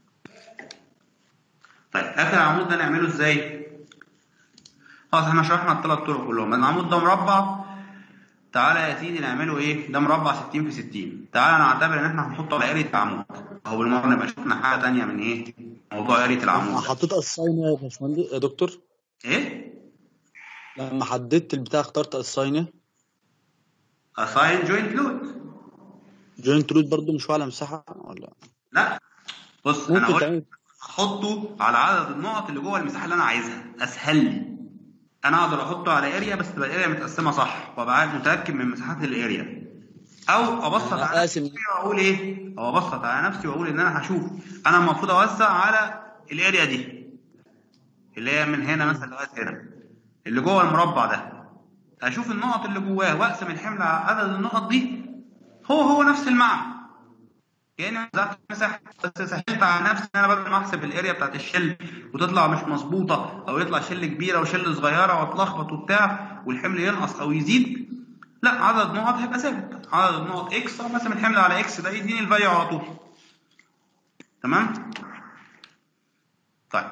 طيب اخر عمود ده نعمله ازاي خلاص احنا شرحنا الثلاث طرق كلهم العمود ده مربع تعالى يا سيدي نعمله ايه ده مربع 60 في 60 تعالى نعتبر ان احنا هنحطه على قرية العمود اهو بالمره نبقى شفنا حاجه تانية من ايه موضوع قرية العمود ده حطيت اساين يا باشمهندس يا دكتور ايه لما حددت البتاع اخترت اساين assign joint load جوينت رود برضو مش هو على مساحه ولا لا بص انا ممكن هقول تعمل احطه على عدد النقط اللي جوه المساحه اللي انا عايزها اسهل لي انا اقدر احطه على اريا بس تبقى الاريا متقسمه صح وابقى عارف متاكد من مساحات الاريا او ابسط انا على قاسم نفسي واقول ايه او ابسط على نفسي واقول ان انا هشوف انا المفروض اوسع على الاريا دي اللي هي من هنا مثلا لغايه هنا اللي جوه المربع ده اشوف النقط اللي جواه واقسم الحمل على عدد النقط دي هو هو نفس المعنى كاني وزعت مساحه بس سهلت على نفسي ان انا بدل ما احسب الاريا بتاعت الشل وتطلع مش مظبوطه او يطلع شل كبيره وشل صغيره واتلخبط وبتاع والحمل ينقص او يزيد لا عدد النقط هيبقى ثابت عدد النقط اكس او مثلا الحمل على اكس ده يديني الفاليو على طول تمام طيب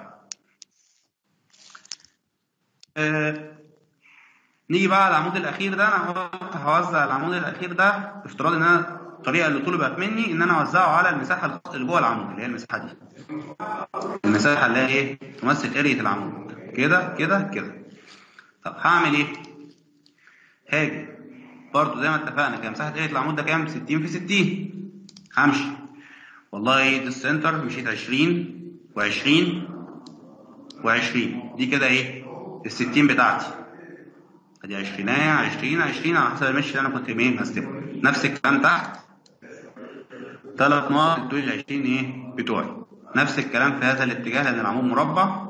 آه نيجي بقى على العمود الاخير ده انا قلت هوزع العمود الاخير ده افتراض ان انا الطريقه اللي طلبت مني ان انا اوزعه على المساحه اللي جوه العمود اللي هي المساحه دي المساحه اللي هي ايه تمثل ارية العمود كده كده كده طب هعمل ايه هاجي برضه زي ما اتفقنا كان مساحه ارية العمود ده كام 60 في 60 همشي والله دي السنتر مشيت 20 و20 و20 دي كده ايه ال 60 بتاعتي ادي 20 20 20 على حسب المشي اللي انا كنت ايه مقسمه نفس الكلام تحت ثلاث نقط دول ال 20 ايه بتوعي نفس الكلام في هذا الاتجاه لان العمود مربع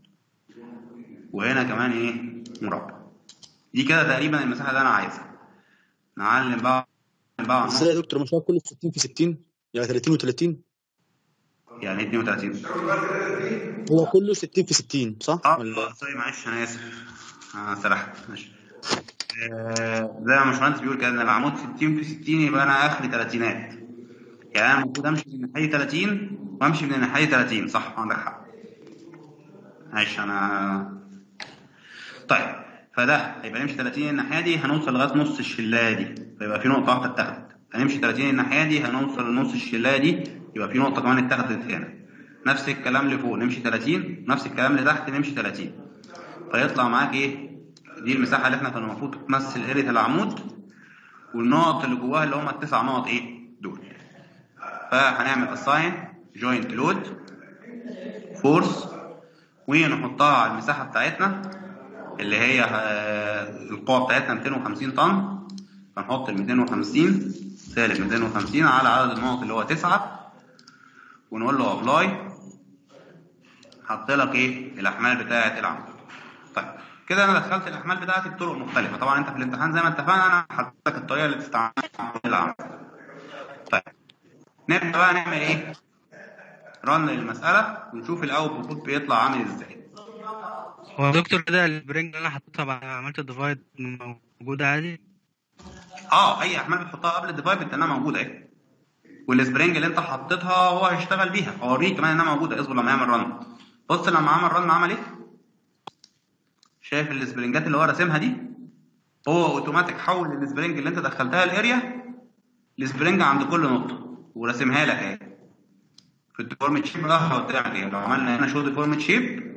وهنا كمان ايه مربع دي كده تقريبا المساحه اللي انا عايزها نعلم بقى بقى ازاي يا دكتور مش هو كله 60 في 60 يعني 30 و30 يعني 32 هو كله 60 في 60 صح اه ولا سوري معلش انا اسف انا سرحت ماشي آه، زي ما باشمهندس بيقول كده ان العمود 60 في 60 يبقى انا اخري تلاتينات يعني انا المفروض امشي من ناحيه 30 وامشي من ناحيه 30 صح عندك حق معلش انا طيب فده هيبقى نمشي 30 الناحيه دي هنوصل لغايه نص الشلايه دي فيبقى في نقطه واحده اتاخدت هنمشي 30 الناحيه دي هنوصل لنص الشلايه دي يبقى في نقطه كمان اتاخدت هنا نفس الكلام لفوق نمشي 30 نفس الكلام لتحت نمشي 30 فيطلع معاك ايه دي المساحه اللي احنا كنا المفروض تمثل ارية العمود والنقط اللي جواها اللي هم التسع نقط ايه دول فهنعمل assign joint load force ونحطها على المساحه بتاعتنا اللي هي آه، القوه بتاعتنا 250 طن فنحط ال 250 سالب 250 على عدد النقط اللي هو 9 ونقول له ابلاي حط لك ايه الاحمال بتاعه العمود طيب كده انا دخلت الاحمال بتاعتي بطرق مختلفه طبعا انت في الامتحان زي ما اتفقنا انا حطيت لك الطريقه اللي تستعمل العمود طيب نبدا بقى نعمل ايه رن للمساله ونشوف الاوتبوت بيطلع عامل ازاي هو يا دكتور كده البرنج اللي انا حطيتها بعد ما عملت الديفايد موجودة عادي اه اي احمال بتحطها قبل الديفايد بتلاقيها موجوده اهي والسبرينج اللي انت حطيتها هو هيشتغل بيها اوريك كمان انها موجوده اصبر لما يعمل رن بص لما عمل رن عمل ايه شايف السبرنجات اللي هو راسمها دي هو اوتوماتيك حول السبرينج اللي انت دخلتها الاريا لسبرينج عند كل نقطه وراسمها لك اهي في الديفورمت شيب ده هتعمل ايه لو عملنا هنا شو ديفورمت شيب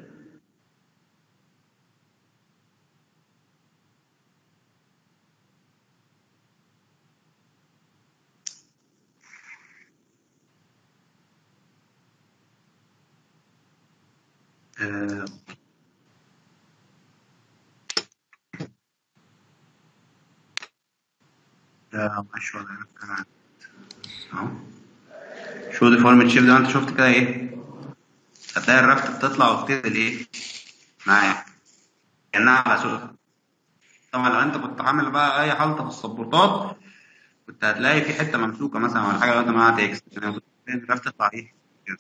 آه، ده مش ولا اهو شو ديفورمد شيب زي ما انت شفت كده ايه هتلاقي الرفت بتطلع وبتنزل ايه معايا كانها على سوسه طبعا لو انت كنت عامل بقى اي حلطه في السبورتات كنت هتلاقي في حته ممسوكه مثلا ولا حاجه لو انت معاها تكست عشان الرفت تطلع ايه كده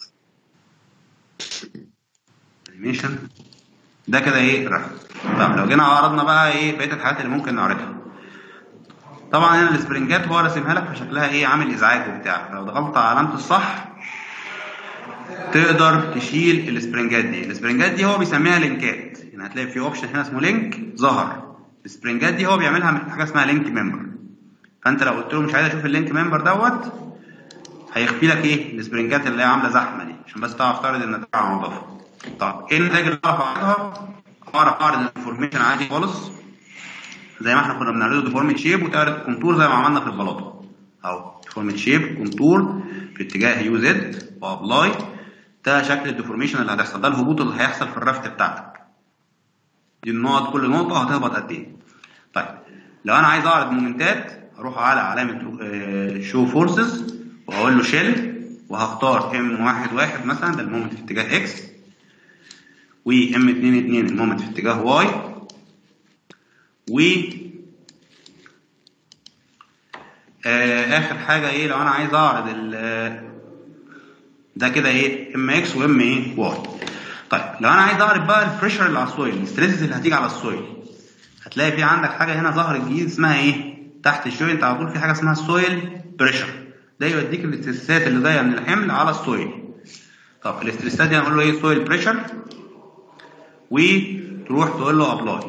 انيميشن ده كده ايه الرفت طب لو جينا عرضنا بقى ايه بقيه الحاجات اللي ممكن نعرضها طبعا هنا السبرنجات هو راسمها لك فشكلها ايه عامل ازعاج وبتاع لو ضغطت على علامه الصح تقدر تشيل السبرنجات دي السبرنجات دي هو بيسميها لينكات يعني هتلاقي في اوبشن هنا اسمه لينك ظهر السبرنجات دي هو بيعملها من حاجه اسمها لينك ممبر فانت لو قلت له مش عايز اشوف اللينك ممبر دوت هيخفي لك ايه السبرنجات اللي هي عامله زحمه دي عشان بس تعرف تعرض النتائج على نظافه طب ايه النتائج اللي اعرف اعرضها؟ اعرف اعرض الانفورميشن عادي خالص زي ما احنا كنا بنعرضه ديفورميت شيب وتعرض كونتور زي ما عملنا في البلاطه اهو ديفورميت شيب كونتور في اتجاه يو زد وابلاي ده شكل الديفورميشن اللي هتحصل ده الهبوط اللي هيحصل في الرفت بتاعتك دي النقط كل نقطه هتهبط قد ايه طيب لو انا عايز اعرض مومنتات اروح على علامه شو فورسز واقول له شيل وهختار ام واحد واحد مثلا ده المومنت في اتجاه اكس وام 2 2 المومنت في اتجاه واي و آه اخر حاجه ايه لو انا عايز اعرض ال ده كده ايه ام اكس وام ايه واي طيب لو انا عايز اعرض بقى البريشر اللي على السويل الستريسز اللي هتيجي على السويل هتلاقي في عندك حاجه هنا ظهرت جديد اسمها ايه تحت الجوينت على طول في حاجه اسمها السويل بريشر ده يوديك الاسترسات اللي جايه من الحمل على السويل طب الاسترسات دي هنقول له ايه سويل بريشر وتروح تقول له ابلاي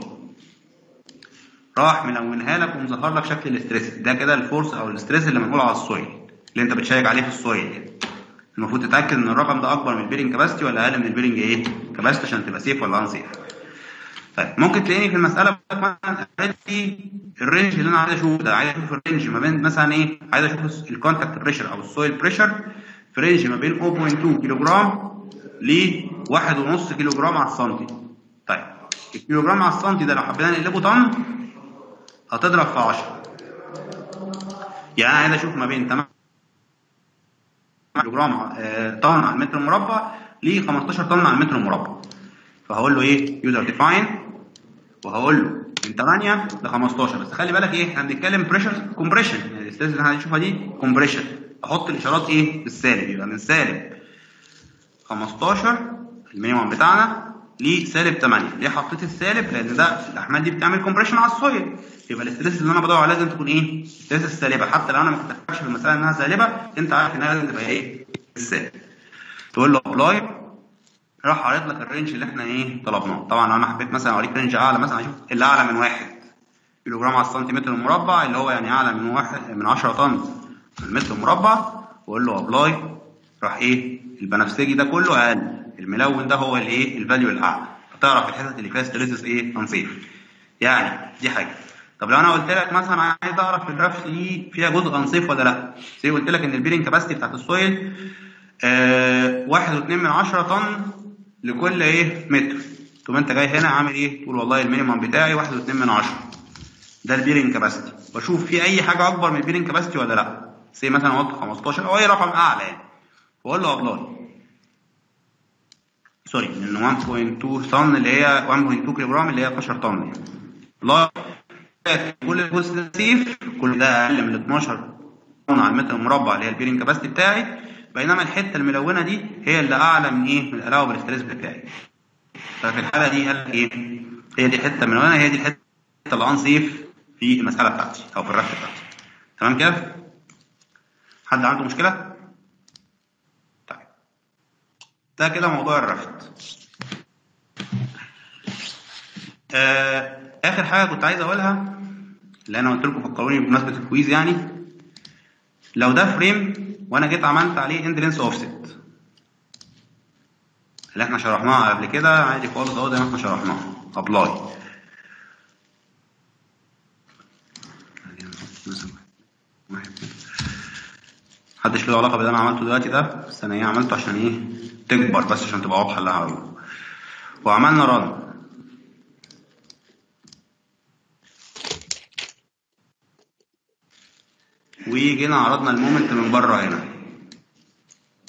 راح ملونها لك ومظهر لك شكل الاستريس ده كده الفورس او الاستريس اللي منقول على السويل اللي انت بتشيك عليه في السويل يعني. المفروض تتاكد ان الرقم ده اكبر من البيرنج كاباسيتي ولا اقل من البيرنج ايه كاباسيتي عشان تبقى سيف ولا ان سيف طيب ممكن تلاقيني في المساله مثلا لي الرينج اللي انا عايز اشوفه ده عايز اشوف الرينج ما بين مثلا ايه عايز اشوف الكونتاكت بريشر او السويل بريشر في رينج ما بين 0.2 كيلو جرام ل 1.5 كيلو جرام على السنتي طيب الكيلو جرام على السنتي ده لو حبينا نقلبه طن هتضرب في 10 يعني انا عايز اشوف ما بين 8 كيلو جرام طن على المتر المربع ل 15 طن على المتر المربع فهقول له ايه يوزر ديفاين وهقول له من 8 ل 15 بس خلي بالك ايه احنا بنتكلم بريشر كومبريشن يعني الاستاذ اللي هنشوفها دي كومبريشن احط الاشارات ايه بالسالب يبقى من سالب 15 المينيمم بتاعنا لسالب 8 ليه حطيت السالب لان ده الاحمال دي بتعمل كومبريشن على السويل يبقى الاستريس اللي انا بدور عليه لازم تكون ايه الاستريس السالبه حتى لو انا ما كتبتش في المساله انها سالبه انت عارف انها لازم تبقى ايه السالب تقول له ابلاي راح عارض لك الرينج اللي احنا ايه طلبناه طبعا لو انا حبيت مثلا اوريك رينج اعلى مثلا اشوف اللي اعلى من واحد كيلو جرام على السنتيمتر المربع اللي هو يعني اعلى من واحد من 10 طن في المتر المربع واقول له ابلاي راح ايه البنفسجي ده كله اقل الملون ده هو الايه الفاليو الاعلى فتعرف الحتت اللي فيها ستريسز ايه انسيف يعني دي حاجه طب لو انا قلت لك مثلا عايز اعرف الرف دي فيها جزء انسيف ولا لا زي قلت لك ان البيرنج كاباسيتي بتاعت السويل آه واحد واتنين من عشرة طن لكل ايه متر تقوم انت جاي هنا عامل ايه تقول والله المينيمم بتاعي واحد واتنين من عشرة ده البيرنج كاباسيتي واشوف في اي حاجه اكبر من البيرنج كاباسيتي ولا لا زي مثلا قلت 15 او اي رقم اعلى يعني واقول له ابلاي سوري من 1.2 طن اللي هي 1.2 كيلو جرام اللي هي 12 طن يعني لا كل جزء سيف كل ده اقل من 12 طن على المتر المربع اللي هي البيرنج كاباسيتي بتاعي بينما الحته الملونه دي هي اللي اعلى من ايه من الالاوبل ستريس بتاعي ففي الحاله دي قال ايه هي دي الحته الملونه هي دي الحته اللي انسيف في المساله بتاعتي او في الرف بتاعتي تمام كده حد عنده مشكله طيب ده كده موضوع الرفت آه اخر حاجه كنت عايز اقولها اللي انا قلت لكم فكروني بمناسبه الكويز يعني لو ده فريم وانا جيت عملت عليه اند لينس اوفست اللي احنا شرحناها قبل كده عادي خالص اهو زي ما احنا شرحناها ابلاي محدش له علاقه باللي انا عملته دلوقتي ده بس انا ايه عملته عشان ايه تكبر بس عشان تبقى واضحه اللي هقوله وعملنا رن وجينا عرضنا المومنت من بره هنا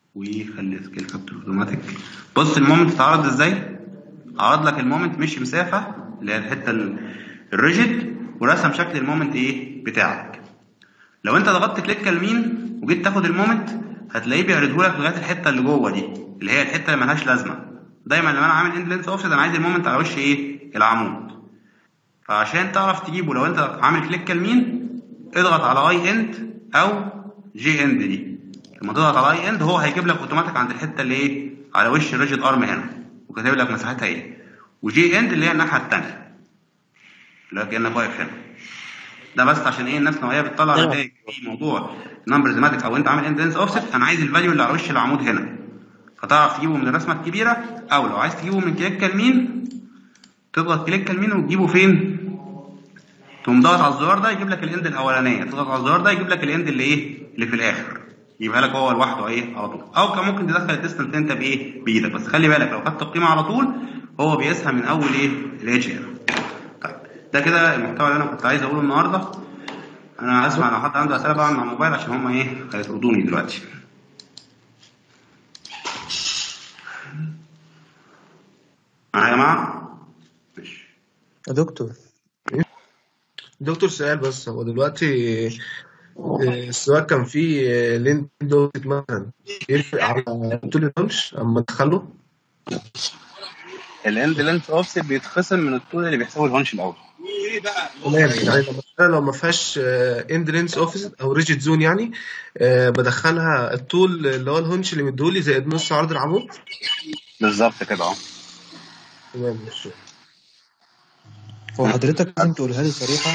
وخلي سكيل فاكتور اوتوماتيك بص المومنت اتعرض ازاي عرض لك المومنت مش مسافه اللي هي الحته ال- الريجيد ورسم شكل المومنت ايه بتاعك لو انت ضغطت كليك يمين وجيت تاخد المومنت هتلاقيه بيعرضه لك لغايه الحته اللي جوه دي اللي هي الحته اللي ملهاش لازمه دايما لما انا عامل اند لينس اوفست انا عايز المومنت على وش ايه العمود فعشان تعرف تجيبه لو انت عامل كليك يمين اضغط على اي اند او جي اند دي لما تضغط على اي اند هو هيجيب لك اوتوماتيك عند الحته اللي ايه على وش الريجيد ارم هنا وكاتب لك مساحتها ايه وجي اند اللي هي الناحيه الثانيه اللي هو كانك واقف هنا ده بس عشان ايه الناس لو هي بتطلع تمام. نتائج في موضوع نمبرز ماتيك او انت عامل اند لينس اوفست انا عايز الفاليو اللي على وش العمود هنا فتعرف تجيبه من الرسمه الكبيره او لو عايز تجيبه من كليك يمين تضغط كليك يمين وتجيبه فين تقوم ضغط على الزرار ده يجيب لك الاند الاولانيه تضغط على الزرار ده يجيب لك الاند اللي ايه اللي في الاخر يجيبها لك هو لوحده ايه على طول او كان ممكن تدخل الديستنس انت بايه بايدك بس خلي بالك لو خدت القيمه على طول هو بيقيسها من اول ايه الاتش ار طيب ده كده المحتوى اللي انا كنت عايز اقوله النهارده انا اسمع لو حد عنده اسئله بقى على الموبايل عشان هم ايه هيطردوني دلوقتي معايا يا جماعه ماشي يا دكتور دكتور سؤال بس هو دلوقتي آه، السؤال كان فيه آه، لين دوت مثلا يفرق على طول الهونش اما ادخله الاند لينس اوفست بيتخصم من الطول اللي بيحسبه الهونش الاول تمام يعني لو أنا لو ما فيهاش اند لينس اوفيس او ريجيد زون يعني آه، بدخلها الطول اللي هو الهونش اللي مديهولي زائد نص عرض العمود بالظبط كده اه تمام ماشي هو حضرتك لازم تقولها لي صريحة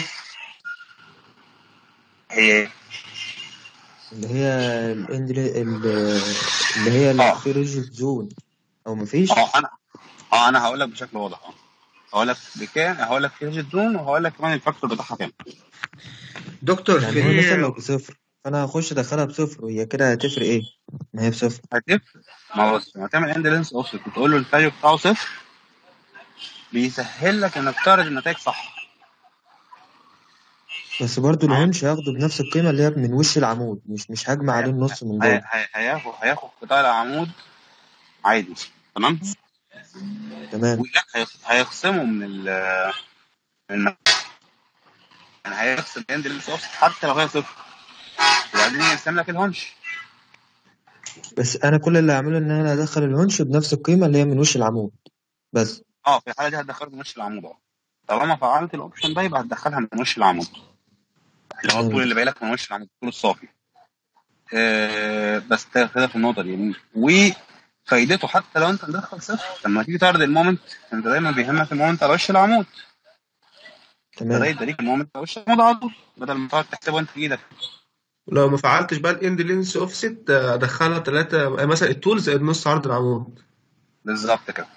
هي اللي هي الاند اللي هي اللي في ريجيد زون او مفيش اه انا اه انا هقول لك بشكل واضح اه هقول لك بكام هقول لك في ريجيت زون وهقول لك كمان الفاكتور بتاعها كام دكتور يعني هو مثلا لو بصفر فانا هخش ادخلها بصفر وهي كده هتفرق ايه؟ ما هي بصفر هتفرق ما هو بص لما تعمل اند لينس اوفست وتقول له الفاليو بتاعه صفر بيسهل لك انك تعرض النتائج صح بس برضو الهونش هياخده بنفس القيمة اللي هي من وش العمود مش مش هجمع عليه النص من هي- جوه هي- هياخد هياخد قطاع العمود عادي تمام تمام ولا هيخ- هيخصمه من ال من الم- يعني هيخصم الاند لينس اوفست حتى لو هي صفر وبعدين يقسم لك الهونش بس انا كل اللي هعمله ان انا ادخل الهونش بنفس القيمة اللي هي من وش العمود بس اه في الحاله دي هتدخله من وش العمود اه طالما فعلت الاوبشن ده يبقى هتدخلها من وش العمود اللي هو الطول اللي باقي لك من وش العمود الطول الصافي آه بس ده كده في النقطه دي وفايدته حتى لو انت مدخل صفر لما تيجي تعرض المومنت انت دايما بيهمك المومنت على وش العمود تمام فده يديك المومنت على وش العمود على طول بدل ما تقعد تحسبه انت في ايدك لو ما فعلتش بقى الاند لينس اوفست ادخلها ثلاثة مثلا الطول زائد نص عرض العمود بالظبط كده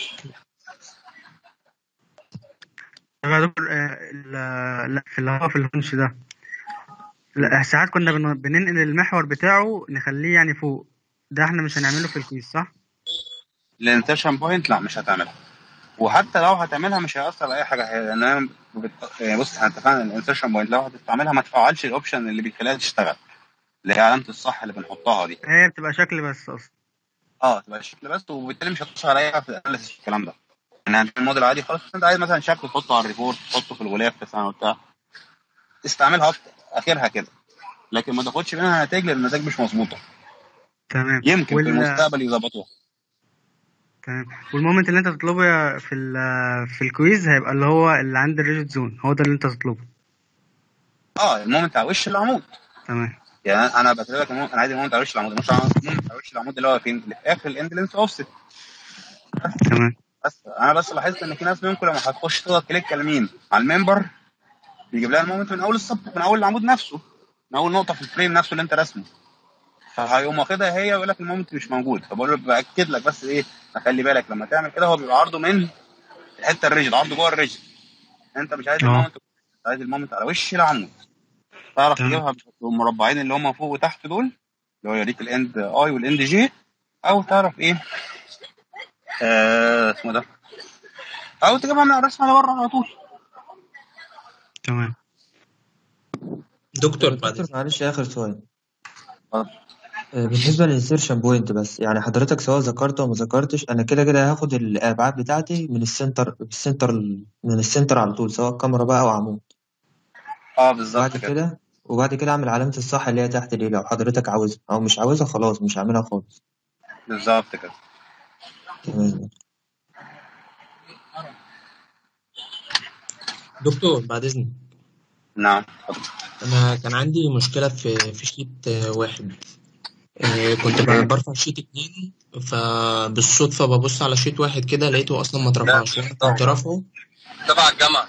طب يا دكتور آه، ال- لا في اللي هو في الهونش ده لا ساعات كنا بن- بننقل المحور بتاعه نخليه يعني فوق ده احنا مش هنعمله في الكويز صح؟ الانترشن بوينت لا مش هتعملها وحتى لو هتعملها مش هيأثر على اي حاجه هي- لان هي بت... يعني بص احنا اتفقنا ان الانسرشن بوينت لو هتستعملها ما تفعلش الاوبشن اللي بيخليها تشتغل اللي هي علامه الصح اللي بنحطها دي هي بتبقى شكل بس اصلا اه تبقى شكل بس وبالتالي مش هتأثر على اي حاجه في الاناليسيس الكلام ده يعني هنعمل موديل عادي خلاص بس انت عايز مثلا شكل تحطه على الريبورت تحطه في الغلاف مثلا وبتاع استعملها أكتر. اخرها كده لكن ما تاخدش منها نتائج لان النتائج مش مظبوطه تمام يمكن في وال... المستقبل يظبطوها تمام والمومنت اللي انت تطلبه يا- في ال... في الكويز هيبقى اللي هو اللي عند الريجيت زون هو ده اللي انت تطلبه اه المومنت على وش العمود تمام يعني انا بكتب لك المومنت انا عايز المومنت على وش العمود مش المومنت على وش العمود اللي هو فين اللي في اخر الاند لينس اوفست تمام بس انا بس لاحظت ان في ناس منكم لما هتخش تضغط كليك يمين على الممبر بيجيب لها المومنت من اول السب من اول العمود نفسه من اول نقطه في الفريم نفسه اللي انت راسمه فهيقوم واخدها هي ويقول لك المومنت مش موجود فبقول له باكد لك بس ايه خلي بالك لما تعمل كده هو بيبقى عرضه من الحته الريجل عرضه جوه الريجل انت مش عايز اه. المومنت انت عايز المومنت على وش العمود تعرف تمام. تجيبها بالمربعين اللي هم فوق وتحت دول اللي هو يوريك الاند اي والاند جي او تعرف ايه آه اسمه ده او تجيبها من الرسمه اللي بره على طول تمام دكتور دكتور معلش اخر سؤال اتفضل. آه، بالنسبة للإنسيرشن بوينت بس يعني حضرتك سواء ذكرت أو ما ذكرتش أنا كده كده هاخد الأبعاد بتاعتي من السنتر السنتر من السنتر على طول سواء كاميرا بقى أو عمود اه بالظبط وبعد كده كده وبعد كده أعمل علامة الصح اللي هي تحت دي لو حضرتك عاوزها أو مش عاوزها خلاص مش هعملها خالص بالظبط كده تمام دكتور بعد إذنك نعم اتفضل أنا كان عندي مشكلة في في شيت آه، واحد آه، كنت ب- برفع شيت اتنين فبالصدفة ببص على شيت واحد كده لقيته أصلا ما اترفعش وأنا كنت رافعه تبع الجامعة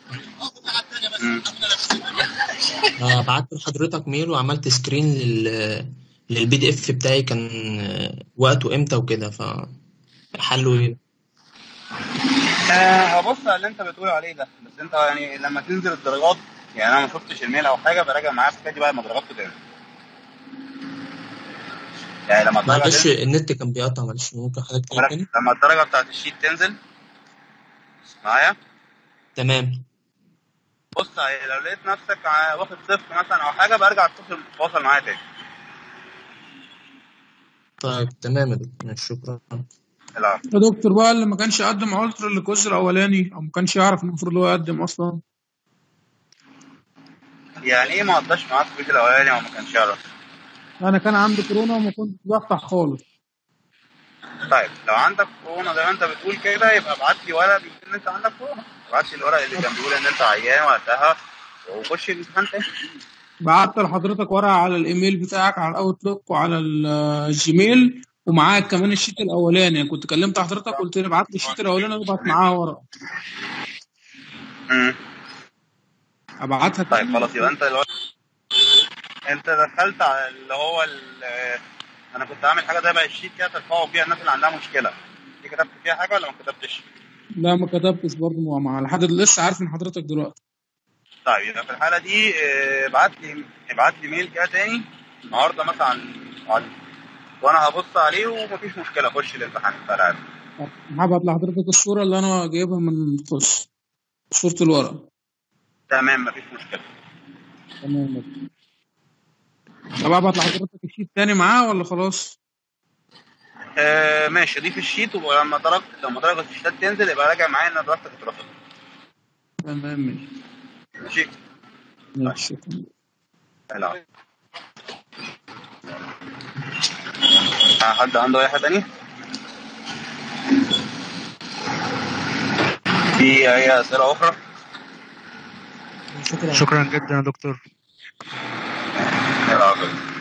آه، بعت لحضرتك ميل وعملت سكرين لل للبي دي اف بتاعي كان آه، وقته امتى وكده فحله ايه آه هبص على اللي انت بتقول عليه ده بس انت يعني لما تنزل الدرجات يعني انا ما شفتش الميل او حاجه براجع معاه في دي بقى لما درجاته تاني يعني لما الدرجه معلش تنزل النت كان بيقطع معلش ممكن حضرتك تقول تاني لما الدرجه بتاعت الشيت تنزل معايا تمام بص عليه لو لقيت نفسك ع- واخد صفر مثلا او حاجه برجع اتصل تتواصل معايا تاني طيب تمام يا دكتور ماشي، شكرا العفو يا دكتور بقى اللي ما كانش يقدم عذر الكوز الاولاني او ما كانش يعرف إن المفروض هو يقدم اصلا يعني ايه ما قضاش معاه في الجزء الاولاني او ما كانش يعرف انا كان عندي كورونا وما كنتش بفتح خالص طيب لو عندك كورونا زي ما انت بتقول كده يبقى ابعت لي ورق بيقول ان انت عندك كورونا ابعت لي الورق اللي كان بيقول ان انت عيان وقتها وخش الامتحان تاني بعت لحضرتك ورقه على الايميل بتاعك على الاوتلوك وعلى الجيميل ومعاك كمان الشيت الاولاني يعني كنت كلمت حضرتك قلت لي ابعت لي الشيت الاولاني وابعت معاه ورقه مم. ابعتها طيب تاني خلاص يبقى انت دلوقتي انت دخلت على اللي هو ال- انا كنت عامل حاجه زي بقى الشيت كده ترفعوا فيها الناس اللي عندها مشكله دي كتبت فيها حاجه ولا ما كتبتش؟ لا ما كتبتش برضه مع لحد لسه عارف من حضرتك دلوقتي طيب يبقى في الحاله دي اه، ابعت لي ابعت لي ميل كده تاني النهارده مثلا عن- عن- وانا هبص عليه ومفيش مشكله خش الامتحان فرق هبعت لحضرتك الصوره اللي انا جايبها من القص صوره الورقه تمام مفيش مشكله تمام طب ابعت لحضرتك الشيت تاني معاه ولا خلاص؟ آه ماشي ضيف الشيت ولما درجت لما درجه الشيتات تنزل يبقى راجع معايا ان درجتك اترفضت تمام ماشي ماشي ماشي شكرا العفو حد عنده اي حاجه تانية؟ في اي اسئله اخرى؟ شكرا جدا يا دكتور العفو